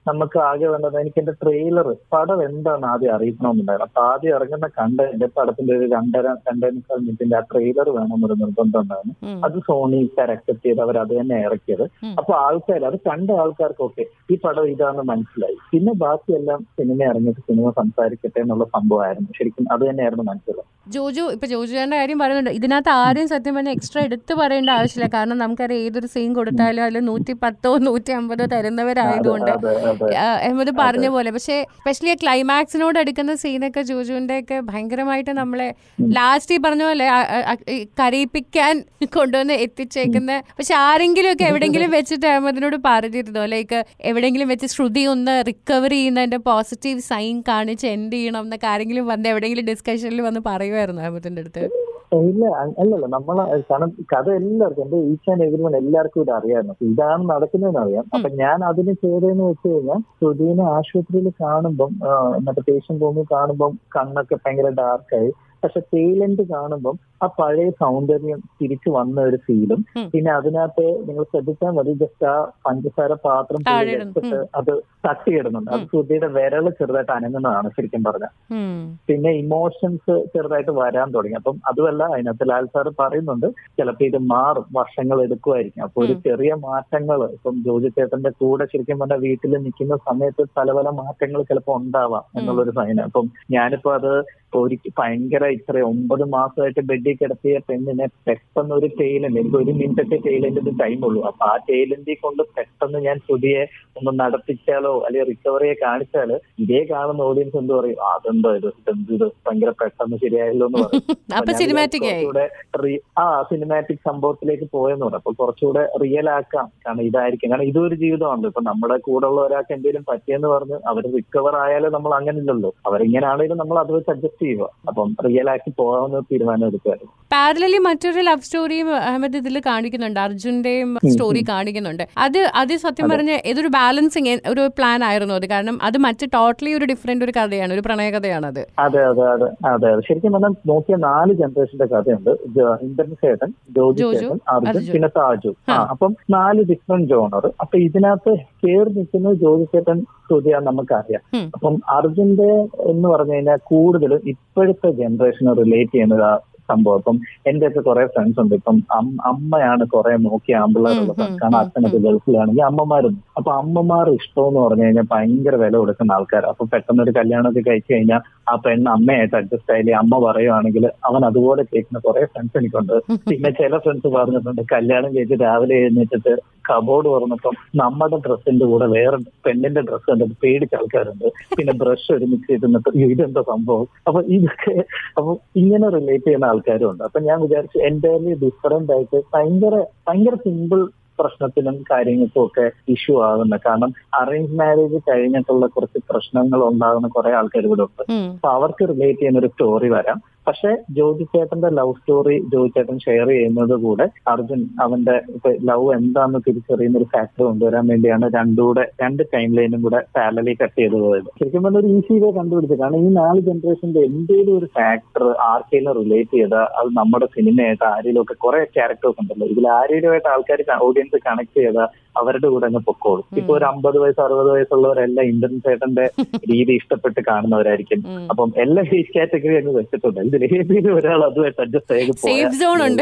നമുക്ക് ആകെ വേണ്ടത് എനിക്ക് എന്റെ ട്രെയിലർ പടം എന്താണ് ആദ്യം അറിയിക്കണമെന്നുണ്ടായിരുന്നു അപ്പൊ ആദ്യം ഇറങ്ങുന്ന കണ്ടന്റ് പടത്തിന്റെ ഒരു രണ്ടര രണ്ടേ മുക്കാൽ മിനിറ്റിന്റെ ആ ട്രെയിലർ വേണമെന്നൊരു നിർബന്ധം ഉണ്ടായിരുന്നു ഉം. അത് സോണിക്കാർ അക്സെപ്റ്റ് ചെയ്ത് അവർ അത് തന്നെ ഇറക്കിയത് ഉം. അപ്പൊ ആൾക്കാർ അത് കണ്ട ആൾക്കാർക്കൊക്കെ ഈ പടം ഇതാണെന്ന് മനസ്സിലായി പിന്നെ ബാക്കിയെല്ലാം സിനിമ ഇറങ്ങിയിട്ട് സിനിമ സംസാരിക്കട്ടെ എന്നുള്ള സംഭവമായിരുന്നു ശരിക്കും അത് തന്നെയായിരുന്നു മനസ്സിലായത് ജോജു ഇപ്പൊ ജോജുവിന്റെ കാര്യം പറയുന്നുണ്ട് ഇതിനകത്ത് ആരും സത്യം പറഞ്ഞാൽ എക്സ്ട്രാ എടുത്തു പറയേണ്ട ആവശ്യമില്ല കാരണം നമുക്കറിയാം ഏതൊരു സീൻ കൊടുത്താലും അതിൽ നൂറ്റി പത്തോ നൂറ്റി അമ്പതോ തരുന്നവരായതുകൊണ്ട് അതെ അതെ ആ, അഹമ്മദ് പറഞ്ഞ പോലെ പക്ഷേ സ്പെഷ്യലി ക്ലൈമാക്സിനോട് അടുക്കുന്ന സീനൊക്കെ ജോജുവിന്റെ ഒക്കെ ഭയങ്കരമായിട്ട് നമ്മളെ ലാസ്റ്റ് ഈ പറഞ്ഞ പോലെ ആ, ആ, ആ, ഈ കരയിപ്പിക്കാൻ കൊണ്ടുവന്ന് എത്തിച്ചേക്കുന്ന പക്ഷെ ആരെങ്കിലും ഒക്കെ എവിടെയെങ്കിലും വെച്ചിട്ട് അഹമ്മദിനോട് പറഞ്ഞിരുന്നോ ലൈക്ക് എവിടെയെങ്കിലും വെച്ച് ശ്രുതി ഒന്ന് റിക്കവർ ചെയ്യുന്നതിന്റെ പോസിറ്റീവ് സൈൻ കാണിച്ച് എൻഡ് ചെയ്യണം എന്നൊക്കെ ആരെങ്കിലും വന്ന് എവിടെയെങ്കിലും ഡിസ്കഷനിൽ വന്ന് പറയുമായിരുന്നു അഹമ്മദിന്റെ അടുത്ത് ഇല്ല അ- അല്ലല്ല നമ്മളെ കാരണം കഥ എല്ലാവർക്കും എന്റെ ഈച്ച് ആൻഡ് എവരി വൺ എല്ലാവർക്കും ഇത് അറിയായിരുന്നു അപ്പൊ ഇതാണ് നടക്കുന്നതെന്ന് അറിയാം അപ്പൊ ഞാൻ അതിന് ചെയ്തതെന്ന് വെച്ച് കഴിഞ്ഞാൽ ശ്രുതിനെ ആശുപത്രിയിൽ കാണുമ്പം ആ, മറ്റേ പേഷ്യന്റ് റൂമിൽ കാണുമ്പം കണ്ണൊക്കെ ഭയങ്കര ഡാർക്കായി പക്ഷെ ടേലന്റ് കാണുമ്പം ആ പഴയ സൗന്ദര്യം തിരിച്ചു വന്ന ഒരു ഫീലും ഉം. പിന്നെ അതിനകത്ത് നിങ്ങൾ ശ്രദ്ധിച്ചാൽ മതി ജസ്റ്റ് ആ പഞ്ചസാര പാത്രം പുള്ളി താഴെ ഇടുന്നു. വെച്ചിട്ട് അത് തട്ടിയിടുന്നുണ്ട് അത് ശ്രുതിയുടെ വിരല് ചെറുതായിട്ട് അനങ്ങുന്നതാണ് ശരിക്കും പറഞ്ഞാൽ ഉം. പിന്നെ ഇമോഷൻസ് ചെറുതായിട്ട് വരാൻ തുടങ്ങി അപ്പം അതുമല്ല അതിനകത്ത് ലാൽ സാർ പറയുന്നുണ്ട് ചിലപ്പോൾ ഇത് മാറും വർഷങ്ങൾ എടുക്കുമായിരിക്കും അപ്പൊ ഒരു ഉം. ചെറിയ മാറ്റങ്ങൾ ഇപ്പം ജോജി ചേട്ടന്റെ കൂടെ ശരിക്കും പറഞ്ഞാൽ വീട്ടിൽ നിൽക്കുന്ന സമയത്ത് പല പല മാറ്റങ്ങൾ ചിലപ്പോൾ ഉണ്ടാവാം എന്നുള്ളൊരു സൈൻ അപ്പം ഞാനിപ്പോ അത് ഒരു ഭയങ്കര ഇത്ര ഒമ്പത് മാസമായിട്ട് ബെഡിൽ കിടത്തിയ പെണ്ണിനെ പെട്ടെന്ന് ഒരു ടൈലന്റ് എനിക്ക് ഒരു മിനിറ്റത്തെ ടൈലന്റിന് ടൈം ഉള്ളൂ അപ്പൊ ആ ടൈലന്റിൽ കൊണ്ട് പെട്ടെന്ന് ഞാൻ പുതിയ ഒന്ന് നടത്തിച്ചാലോ അല്ലെങ്കിൽ റിക്കവറിയെ കാണിച്ചാല് ഇതേ കാണുന്ന ഓഡിയൻസ് എന്ത് പറയും "ആ, അതെന്തോ ഇത് ഇതെന്ത് ഇത് ഭയങ്കര പെട്ടെന്ന് ശരിയായല്ലോ എന്ന് പറയും അപ്പൊ ഞാൻ സിനിമാറ്റിക് ആയി കുറച്ചുകൂടെ റി- ആ സിനിമാറ്റിക് സംഭവത്തിലേക്ക് പോയെന്ന് പറയും അപ്പൊ കുറച്ചുകൂടെ റിയൽ ആക്കാം കാരണം ഇതായിരിക്കും കാരണം ഇതൊരു ജീവിതമാണല്ലോ ഇപ്പൊ നമ്മുടെ കൂടെ ഉള്ള ഒരാൾക്ക് എന്തെങ്കിലും പറ്റിയെന്ന് പറഞ്ഞ് അവർ റിക്കവർ ആയാലും നമ്മൾ അങ്ങനെ ഇല്ലല്ലോ അവരിങ്ങനെയാണെങ്കിലും നമ്മൾ അത് വെച്ച് അഡ്ജസ്റ്റ് ചെയ്യുക അപ്പം റിയൽ ആക്കി പോകാമെന്ന് തീരുമാനം എടുക്കുമായിരുന്നു പാരലലി മറ്റൊരു ലവ് സ്റ്റോറിയും അഹമ്മദ് ഇതിൽ കാണിക്കുന്നുണ്ട് അർജുന്റെയും സ്റ്റോറി കാണിക്കുന്നുണ്ട് അത് അത് സത്യം പറഞ്ഞ ഇതൊരു ബാലൻസിങ് ഒരു പ്ലാൻ ആയിരുന്നു അത് കാരണം അത് മറ്റ് ടോട്ടലി ഒരു ഡിഫറെന്റ് ഒരു കഥയാണ് ഒരു പ്രണയകഥയാണ് അത് അതെ അതെ അതെ അതെ അതെ ശരിക്കും പറഞ്ഞാൽ നോക്കിയ നാല് ജനറേഷന്റെ കഥയുണ്ട് ജ- ഇന്ദ്രൻ ചേട്ടൻ ജോജി ജോജു, ചേട്ടൻ അർജുൻ അർജുൻ. പിന്നെ താജു ആ ആ. അപ്പം നാല് ഡിഫറെന്റ് ജോണർ അപ്പൊ ഇതിനകത്ത് കയറി നിൽക്കുന്നത് ജോജി ചേട്ടൻ ശ്രുതിയാന്ന് നമുക്കറിയാം ഉം. അപ്പം അർജുന്റെ എന്ന് പറഞ്ഞു കഴിഞ്ഞാൽ കൂടുതലും ഇപ്പോഴത്തെ ജനറേഷനെ റിലേറ്റ് ചെയ്യുന്നത് ആ സംഭവം അപ്പം എന്റെ ഒക്കെ കുറെ ഫ്രണ്ട്സ് ഉണ്ട് ഇപ്പം അം- അമ്മയാണ് കുറെ നോക്കിയ ആമ്പിള്ളേരുള്ളത് ഉം, ഉം, കാരണം ഉം, അച്ഛനൊക്കെ ഗൾഫിലാണെങ്കിൽ അമ്മമാരും അപ്പൊ അമ്മമാർ ഇഷ്ടം എന്ന് പറഞ്ഞു കഴിഞ്ഞാൽ ഭയങ്കര വില കൊടുക്കുന്ന ആൾക്കാർ അപ്പൊ പെട്ടെന്ന് ഒരു കല്യാണമൊക്കെ കഴിച്ചു കഴിഞ്ഞാൽ ആ പെണ്ണ് അമ്മയായിട്ട് അഡ്ജസ്റ്റ് ആയാലേ അമ്മ പറയുവാണെങ്കിൽ അവൻ അതുപോലെ കേൾക്കുന്ന കുറെ ഫ്രണ്ട്സ് എനിക്കുണ്ട് പിന്നെ ചില ഫ്രണ്ട്സ് പറഞ്ഞിട്ടുണ്ട് കല്യാണം കഴിച്ച് രാവിലെ എഴുന്നേറ്റിട്ട് കബോർഡ് തുറന്നപ്പം നമ്മുടെ ഡ്രസ്സിന്റെ കൂടെ വേറെ പെണ്ണിന്റെ ഡ്രസ്സ് കണ്ടിട്ട് പേടിച്ച ആൾക്കാരുണ്ട് പിന്നെ ബ്രഷ് ഒരുമിച്ച് ഇരുന്നിട്ട് ഇതെന്താ സംഭവം അപ്പൊ ഇതൊക്കെ അപ്പൊ ഇങ്ങനെ റിലേറ്റ് ചെയ്യുന്ന ആൾക്കാരും ഉണ്ട് അപ്പൊ ഞാൻ വിചാരിച്ചു എൻ്റയർലി ഡിഫറെന്റ് ആയിട്ട് ഭയങ്കര ഭയങ്കര സിമ്പിൾ പ്രശ്നത്തിനും കാര്യങ്ങൾക്കും ഒക്കെ ഇഷ്യൂ ആകുന്ന കാരണം അറേഞ്ച് മാരേജ് കഴിഞ്ഞിട്ടുള്ള കുറച്ച് പ്രശ്നങ്ങൾ ഉണ്ടാകുന്ന കുറെ ആൾക്കാർ ഇവിടെ ഉണ്ട് ഉം. അപ്പൊ അവർക്ക് റിലേറ്റ് ചെയ്യുന്ന ഒരു സ്റ്റോറി വരാം പക്ഷെ ജോജി ചേട്ടന്റെ ലവ് സ്റ്റോറി ജോജി ചേട്ടൻ ഷെയർ ചെയ്യുന്നത് കൂടെ അർജുൻ അവന്റെ ഇപ്പൊ ലവ് എന്താണെന്ന് തിരിച്ചറിയുന്ന ഒരു ഫാക്ടർ കൊണ്ടുവരാൻ വേണ്ടിയാണ് രണ്ടുകൂടെ രണ്ട് ടൈം ലൈനും കൂടെ പാരലി കട്ട് ചെയ്ത് പോയത് ശരിക്കും പറഞ്ഞ ഒരു ഈസി വേ കണ്ടുപിടിച്ചത് കാരണം ഈ നാല് ജനറേഷന്റെ എന്തെങ്കിലും ഒരു ഫാക്ടർ ആർക്കെങ്കിലും റിലേറ്റ് ചെയ്താൽ അത് നമ്മുടെ സിനിമയായിട്ട് ആരെങ്കിലും ഒക്കെ കുറെ ക്യാരക്ടേഴ്സ് ഉണ്ടല്ലോ ഇതിൽ ആരെങ്കിലുമായിട്ട് ആൾക്കാർ ഓഡിയൻസ് കണക്ട് ചെയ്താൽ അവരുടെ കൂടെ അങ്ങ് പൊക്കോളും ഇപ്പൊ ഒരു അമ്പത് വയസ്സ് അറുപത് വയസ്സുള്ളവരെല്ലാം ഇന്ത്യൻ ചേട്ടന്റെ രീതി ഇഷ്ടപ്പെട്ട് കാണുന്നവരായിരിക്കും ഉം. അപ്പം എല്ലാ ഏജ് കാറ്റഗറി അങ്ങ് വെച്ചിട്ടുണ്ട് ഇതിൽ ഏതെങ്കിലും ഒരാൾ അതുമായിട്ട് അഡ്ജസ്റ്റ് ആയി സേഫ് സോൺ ഉണ്ട്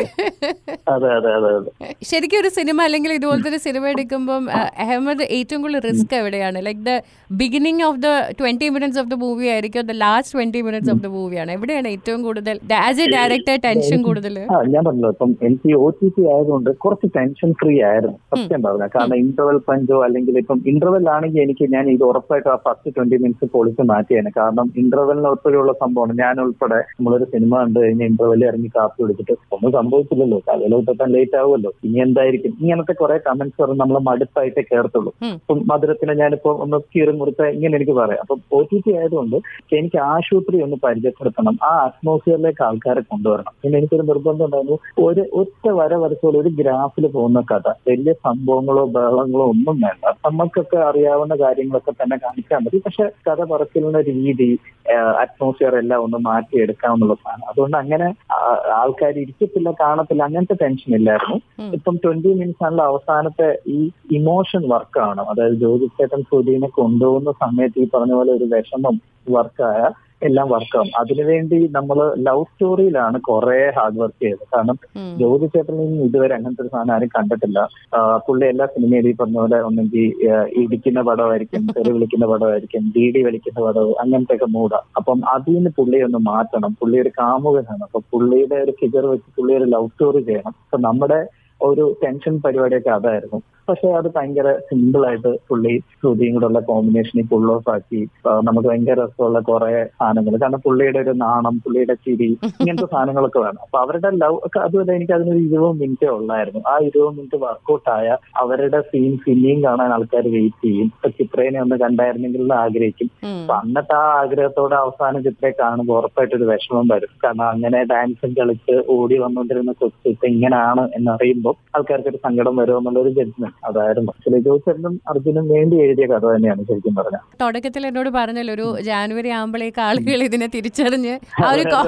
അതെ അതെ അതെ അതെ ശരിക്കും ഒരു സിനിമ അല്ലെങ്കിൽ ഇതുപോലത്തെ ഒരു സിനിമ എടുക്കുമ്പം അഹ്, അഹമ്മദ് ഏറ്റവും കൂടുതൽ റിസ്ക് എവിടെയാണ് like the beginning of the twenty minutes of the movie ആയിരിക്കും the last twenty minutes of the മൂവിയാണ് എവിടെയാണ് ഏറ്റവും കൂടുതൽ ആസ് എ ഡയറക്ടർ ടെൻഷൻ കൂടുതൽ ആ ഞാൻ പറഞ്ഞല്ലോ ഇപ്പം എനിക്ക് ഒ ടി ടി ആയതുകൊണ്ട് കുറച്ച് ടെൻഷൻ ഫ്രീ ആയിരുന്നു സത്യം പറഞ്ഞ കാരണം ഇന്റർവെൽ പഞ്ചോ അല്ലെങ്കിൽ ഇപ്പം ഇന്റർവെൽ ആണെങ്കിൽ എനിക്ക് ഞാൻ ഇത് ഉറപ്പായിട്ടും ആ ഫസ്റ്റ് ട്വന്റി മിനിറ്റ്സ് പൊളിച്ച് മാറ്റിയാണ് കാരണം ഇന്റർവെലിന് ഉൾപ്പെടെയുള്ള സംഭവമാണ് ഞാൻ ഉൾപ്പെടെ നമ്മളൊരു സിനിമ കണ്ടു കഴിഞ്ഞാൽ ഇന്റർവെല്ലിൽ ഇറങ്ങി കാപ്പി പിടിച്ചിട്ട് ഒന്നും സംഭവിച്ചില്ലല്ലോ കലയിലോട്ട് എത്താൻ ലേറ്റ് ആവുമല്ലോ ഇനി എന്തായിരിക്കും ഇങ്ങനത്തെ കുറെ കമന്റ്സ് പറഞ്ഞ് നമ്മളെ മടുപ്പായിട്ടേ കേർത്തുള്ളൂ ഉം. ഇപ്പം മധുരത്തിന് ഞാനിപ്പോ ഒന്ന് കീറി മുറിച്ച ഇങ്ങനെ എനിക്ക് പറയാം അപ്പം ഒ ടി ടി ആയതുകൊണ്ട് എനിക്ക് ആശുപത്രി ഒന്ന് പരിചയപ്പെടുത്തണം ആ അറ്റ്മോസ്ഫിയറിലേക്ക് ആൾക്കാരെ കൊണ്ടുവരണം പിന്നെ എനിക്കൊരു നിർബന്ധം ഉണ്ടായിരുന്നു ഒരു ഒറ്റ വര വരച്ചോളൂ ഒരു ഗ്രാഫിൽ പോകുന്ന കഥ വലിയ സംഭവങ്ങളോ ബഹളങ്ങളോ ഒന്നും വേണ്ട നമുക്കൊക്കെ അറിയാവുന്ന കാര്യങ്ങളൊക്കെ തന്നെ കാണിച്ചാൽ മതി പക്ഷെ കഥ പറച്ചിലിന്റെ രീതി അറ്റ്മോസ്ഫിയർ എല്ലാം ഒന്ന് മാറ്റിയെടുക്കാമെന്നുള്ള സാധനം അതുകൊണ്ട് അങ്ങനെ ആൾക്കാർ ഇരിക്കത്തില്ല കാണത്തില്ല അങ്ങനത്തെ ടെൻഷൻ ഇല്ലായിരുന്നു ഉം. ഇപ്പം ട്വന്റി മിനിറ്റ്സ് ആണല്ലോ അവസാനത്തെ ഈ ഇമോഷൻ വർക്കാണ് അതായത് ജ്യോതിച്ചേട്ടൻ സുധീനെ കൊണ്ടുപോകുന്ന സമയത്ത് ഈ പറഞ്ഞ പോലെ ഒരു വിഷമം വർക്കായ എല്ലാം വർക്കാവും അതിനുവേണ്ടി നമ്മൾ ലവ് സ്റ്റോറിയിലാണ് കുറെ ഹാർഡ് വർക്ക് ചെയ്തത് കാരണം ഉം. ജ്യോതി ചേട്ടനിൽ നിന്ന് ഇതുവരെ അങ്ങനത്തെ ഒരു സാധനം ആരും കണ്ടിട്ടില്ല ആ, പുള്ളി എല്ലാ സിനിമയിലും ഈ പറഞ്ഞ പോലെ ഒന്നെങ്കിൽ ആ, ഇടിക്കുന്ന പടമായിരിക്കും തെറി വിളിക്കുന്ന പടമായിരിക്കും ഡി ഡി വലിക്കുന്ന പടവും അങ്ങനത്തെ ഒക്കെ മൂടാ അപ്പം അതിൽ നിന്ന് പുള്ളിയെ ഒന്ന് മാറ്റണം പുള്ളി ഒരു കാമുകനാണ് അപ്പൊ പുള്ളിയുടെ ഒരു ഫിഗർ വെച്ച് പുള്ളി ഒരു ലവ് സ്റ്റോറി ചെയ്യണം അപ്പൊ നമ്മുടെ ഒരു ടെൻഷൻ പരിപാടിയൊക്കെ അതായിരുന്നു പക്ഷെ അത് ഭയങ്കര സിമ്പിൾ ആയിട്ട് പുള്ളി ശ്രുതിയും കൂടെ ഉള്ള കോമ്പിനേഷനിൽ പുൾ ഓഫ് ആക്കി ആ, നമുക്ക് ഭയങ്കര രസമുള്ള കുറെ സാധനങ്ങൾ കാരണം പുള്ളിയുടെ ഒരു നാണം പുള്ളിയുടെ ചിരി ഇങ്ങനത്തെ സാധനങ്ങളൊക്കെ വേണം അപ്പൊ അവരുടെ ലവ് ഒക്കെ അതുപോലെ എനിക്ക് അതിനൊരു ഇരുപത് മിനിറ്റേ ഉള്ളായിരുന്നു ആ ഇരുപത് മിനിറ്റ് വർക്കൗട്ട് ആയ അവരുടെ സീൻസ് ഇനിയും കാണാൻ ആൾക്കാർ വെയിറ്റ് ചെയ്യും ഇപ്പൊ ചിത്രേനെ ഒന്ന് കണ്ടായിരുന്നെങ്കിൽ എന്ന് ആഗ്രഹിക്കും ഉം. അപ്പൊ അന്നത്തെ ആ ആഗ്രഹത്തോടെ അവസാനം ചിത്രയെ കാണുമ്പോൾ ഉറപ്പായിട്ടൊരു വിഷമം വരും കാരണം അങ്ങനെ ഡാൻസും കളിച്ച് ഓടി വന്നുകൊണ്ടിരുന്ന കൊച്ചു ഇപ്പൊ ഇങ്ങനെയാണ് എന്നറിയുമ്പോൾ ആൾക്കാർക്ക് ഒരു സങ്കടം വരുമെന്നുള്ള ഒരു ജഡ്ജ്മെന്റ് അതായിരുന്നു ആക്ച്വലി ജോസഫിനും അർജുനും വേണ്ടി എഴുതിയ കഥ തന്നെയാണ് ശരിക്കും പറഞ്ഞത് തുടക്കത്തിൽ എന്നോട് പറഞ്ഞല്ലോ ഒരു ജാനുവരി ആകുമ്പോഴേക്ക് ആളുകൾ ഇതിനെ തിരിച്ചറിഞ്ഞ് ആ ഒരു കോ-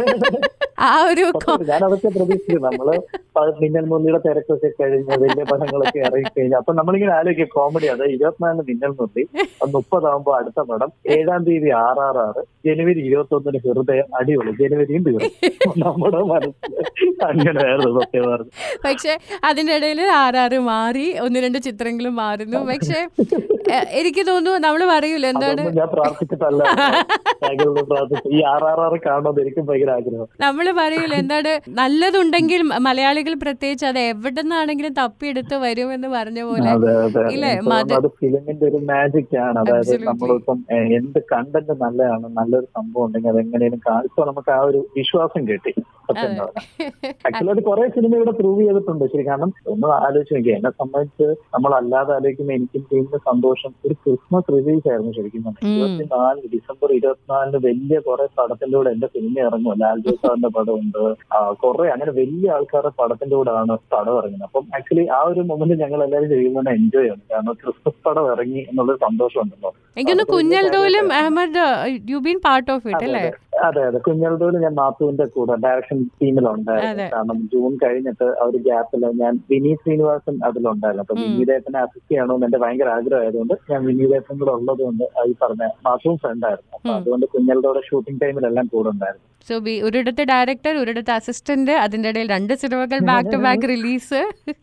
ആ ഒരു കോ- ഞാൻ അതൊക്കെ പ്രതീക്ഷിച്ചു നമ്മള് പ- മിന്നൽ മുരളിയുടെ തിരക്കൊക്കെ കഴിഞ്ഞ് വലിയ പടങ്ങളൊക്കെ ഇറങ്ങി കഴിഞ്ഞു അപ്പൊ നമ്മളിങ്ങനെ ആലോചിക്കും കോമഡി അത് ഇരുപത്തിനാലിന് മിന്നൽ മുരളി അത് മുപ്പതാകുമ്പോ അടുത്ത പടം ഏഴാം തീയതി ആർ ആർ ആറ് ജനുവരി ഇരുപത്തി ഒന്നിന് ഹൃദയം അടിപൊളി ജനുവരിയും തീർന്നു നമ്മുടെ മനസ്സിൽ അങ്ങനെയായിരുന്നു സത്യം പറഞ്ഞു പക്ഷെ അതിന്റെ ഇടയിൽ ആറാറ് മാറി ഒന്ന് രണ്ട് ചിത്രങ്ങളും മാറുന്നു പക്ഷെ എ- എനിക്ക് തോന്നുന്നു നമ്മൾ പറയൂല എന്താണ് അതൊന്നും ഞാൻ പ്രാർത്ഥിച്ചിട്ടല്ല ഞങ്ങളൊന്നും പ്രാർത്ഥിച്ചു ഈ ആർ ആർ ആർ കാണണമെന്ന് എനിക്കും ഭയങ്കര ആഗ്രഹം നമ്മൾ പറയൂല എന്താണ് നല്ലതുണ്ടെങ്കിൽ മ- മലയാളികൾ പ്രത്യേകിച്ച് അത് എവിടെ നിന്നാണെങ്കിലും തപ്പിയെടുത്ത് വരുമെന്ന് പറഞ്ഞ പോലെ അതെ അതെ ഇല്ലേ? എനിക്ക് മത- തോന്നുന്നു അത് ഫിലിമിന്റെ ഒരു മാജിക് ആണ് അതായത് Absolutely. നമ്മളിപ്പം ഏഹ്, എന്ത് കണ്ടന്റ് നല്ലതാണ് നല്ലൊരു സംഭവം ഉണ്ടെങ്കിൽ അത് എങ്ങനെയും കാണിച്ചോ നമുക്ക് ആ ഒരു വിശ്വാസം കിട്ടി സത്യം ആക്ച്വലി അത് കുറെ സിനിമ ഇവിടെ പ്രൂവ് ചെയ്തിട്ടുണ്ട് ശരി കാരണം ഒന്ന് ആലോചിച്ച് നോക്കിയാൽ എന്നെ സംബന്ധിച്ച് നമ്മൾ അല്ലാതെ ആലോചിക്കുമ്പോൾ എനിക്കും ചെയ്യുന്ന സന്തോഷം ഒരു ക്രിസ്മസ് റിലീസ് ആയിരുന്നു ശരിക്കും പറഞ്ഞാൽ ഉം. ഇരുപത്തിനാല് ഡിസംബർ ഇരുപത്തിനാലിന് വലിയ കുറെ പടത്തിന്റെ കൂടെ എന്റെ സിനിമ ഇറങ്ങും ലാൽ ജോസാറിന്റെ പടമുണ്ട് ആ, കുറെ അങ്ങനെ വലിയ ആൾക്കാരുടെ പടത്തിന്റെ കൂടെ ആണ് പടം ഇറങ്ങുന്നത് അപ്പം ആക്ച്വലി ആ ഒരു മൊമെന്റ് ഞങ്ങൾ എല്ലാവരും ചെയ്യുമ്പോൾ എൻജോയ് ചെയ്യണം കാരണം ക്രിസ്മസ് പടം ഇറങ്ങി എന്നുള്ളൊരു സന്തോഷം ഉണ്ടല്ലോ എനിക്കൊന്ന് അതൊക്കെ വലിയ കുഞ്ഞൽദോലും കാര്യമൊക്കെ. Ahmed you been part of it അതെ, അല്ലേ അതെ അതെ കുഞ്ഞൽദോല് ഞാൻ മാത്തുവിന്റെ കൂടെ ഡയറക്ഷൻ ടീമിലുണ്ടായിരുന്നു അതെ. കാരണം ജൂൺ കഴിഞ്ഞിട്ട് ആ ഒരു ഗ്യാപ്പിൽ ഞാൻ വിനീത് ശ്രീനിവാസൻ അതിലുണ്ടായിരുന്നു അപ്പൊ ഉം. വിനീതേട്ടനെ അസിസ്റ്റ് ചെയ്യണമെന്ന് എന്റെ ഭയങ്കര ആഗ്രഹമായതുകൊണ്ട് ഞാൻ വിനീതേട്ടൻ കൂടെ ഉള്ളത് കൊണ്ട് ഈ പറഞ്ഞ മാത്തുവും ഫ്രണ്ട് ആയിരുന്നു അപ്പൊ ഉം. അതുകൊണ്ട് കുഞ്ഞൽദോടെ ഷൂട്ടിംഗ് ടൈമിലെല്ലാം കൂടെ ഉണ്ടായിരുന്നു സോ ബി ഒരിടത്ത് ഡയറക്ടർ ഒരിടത്ത് അസിസ്റ്റന്റ് അതിന്റെ ഇടയിൽ രണ്ട് സിനിമകൾ ബാക്ക് ടു ബാക്ക് റിലീസ്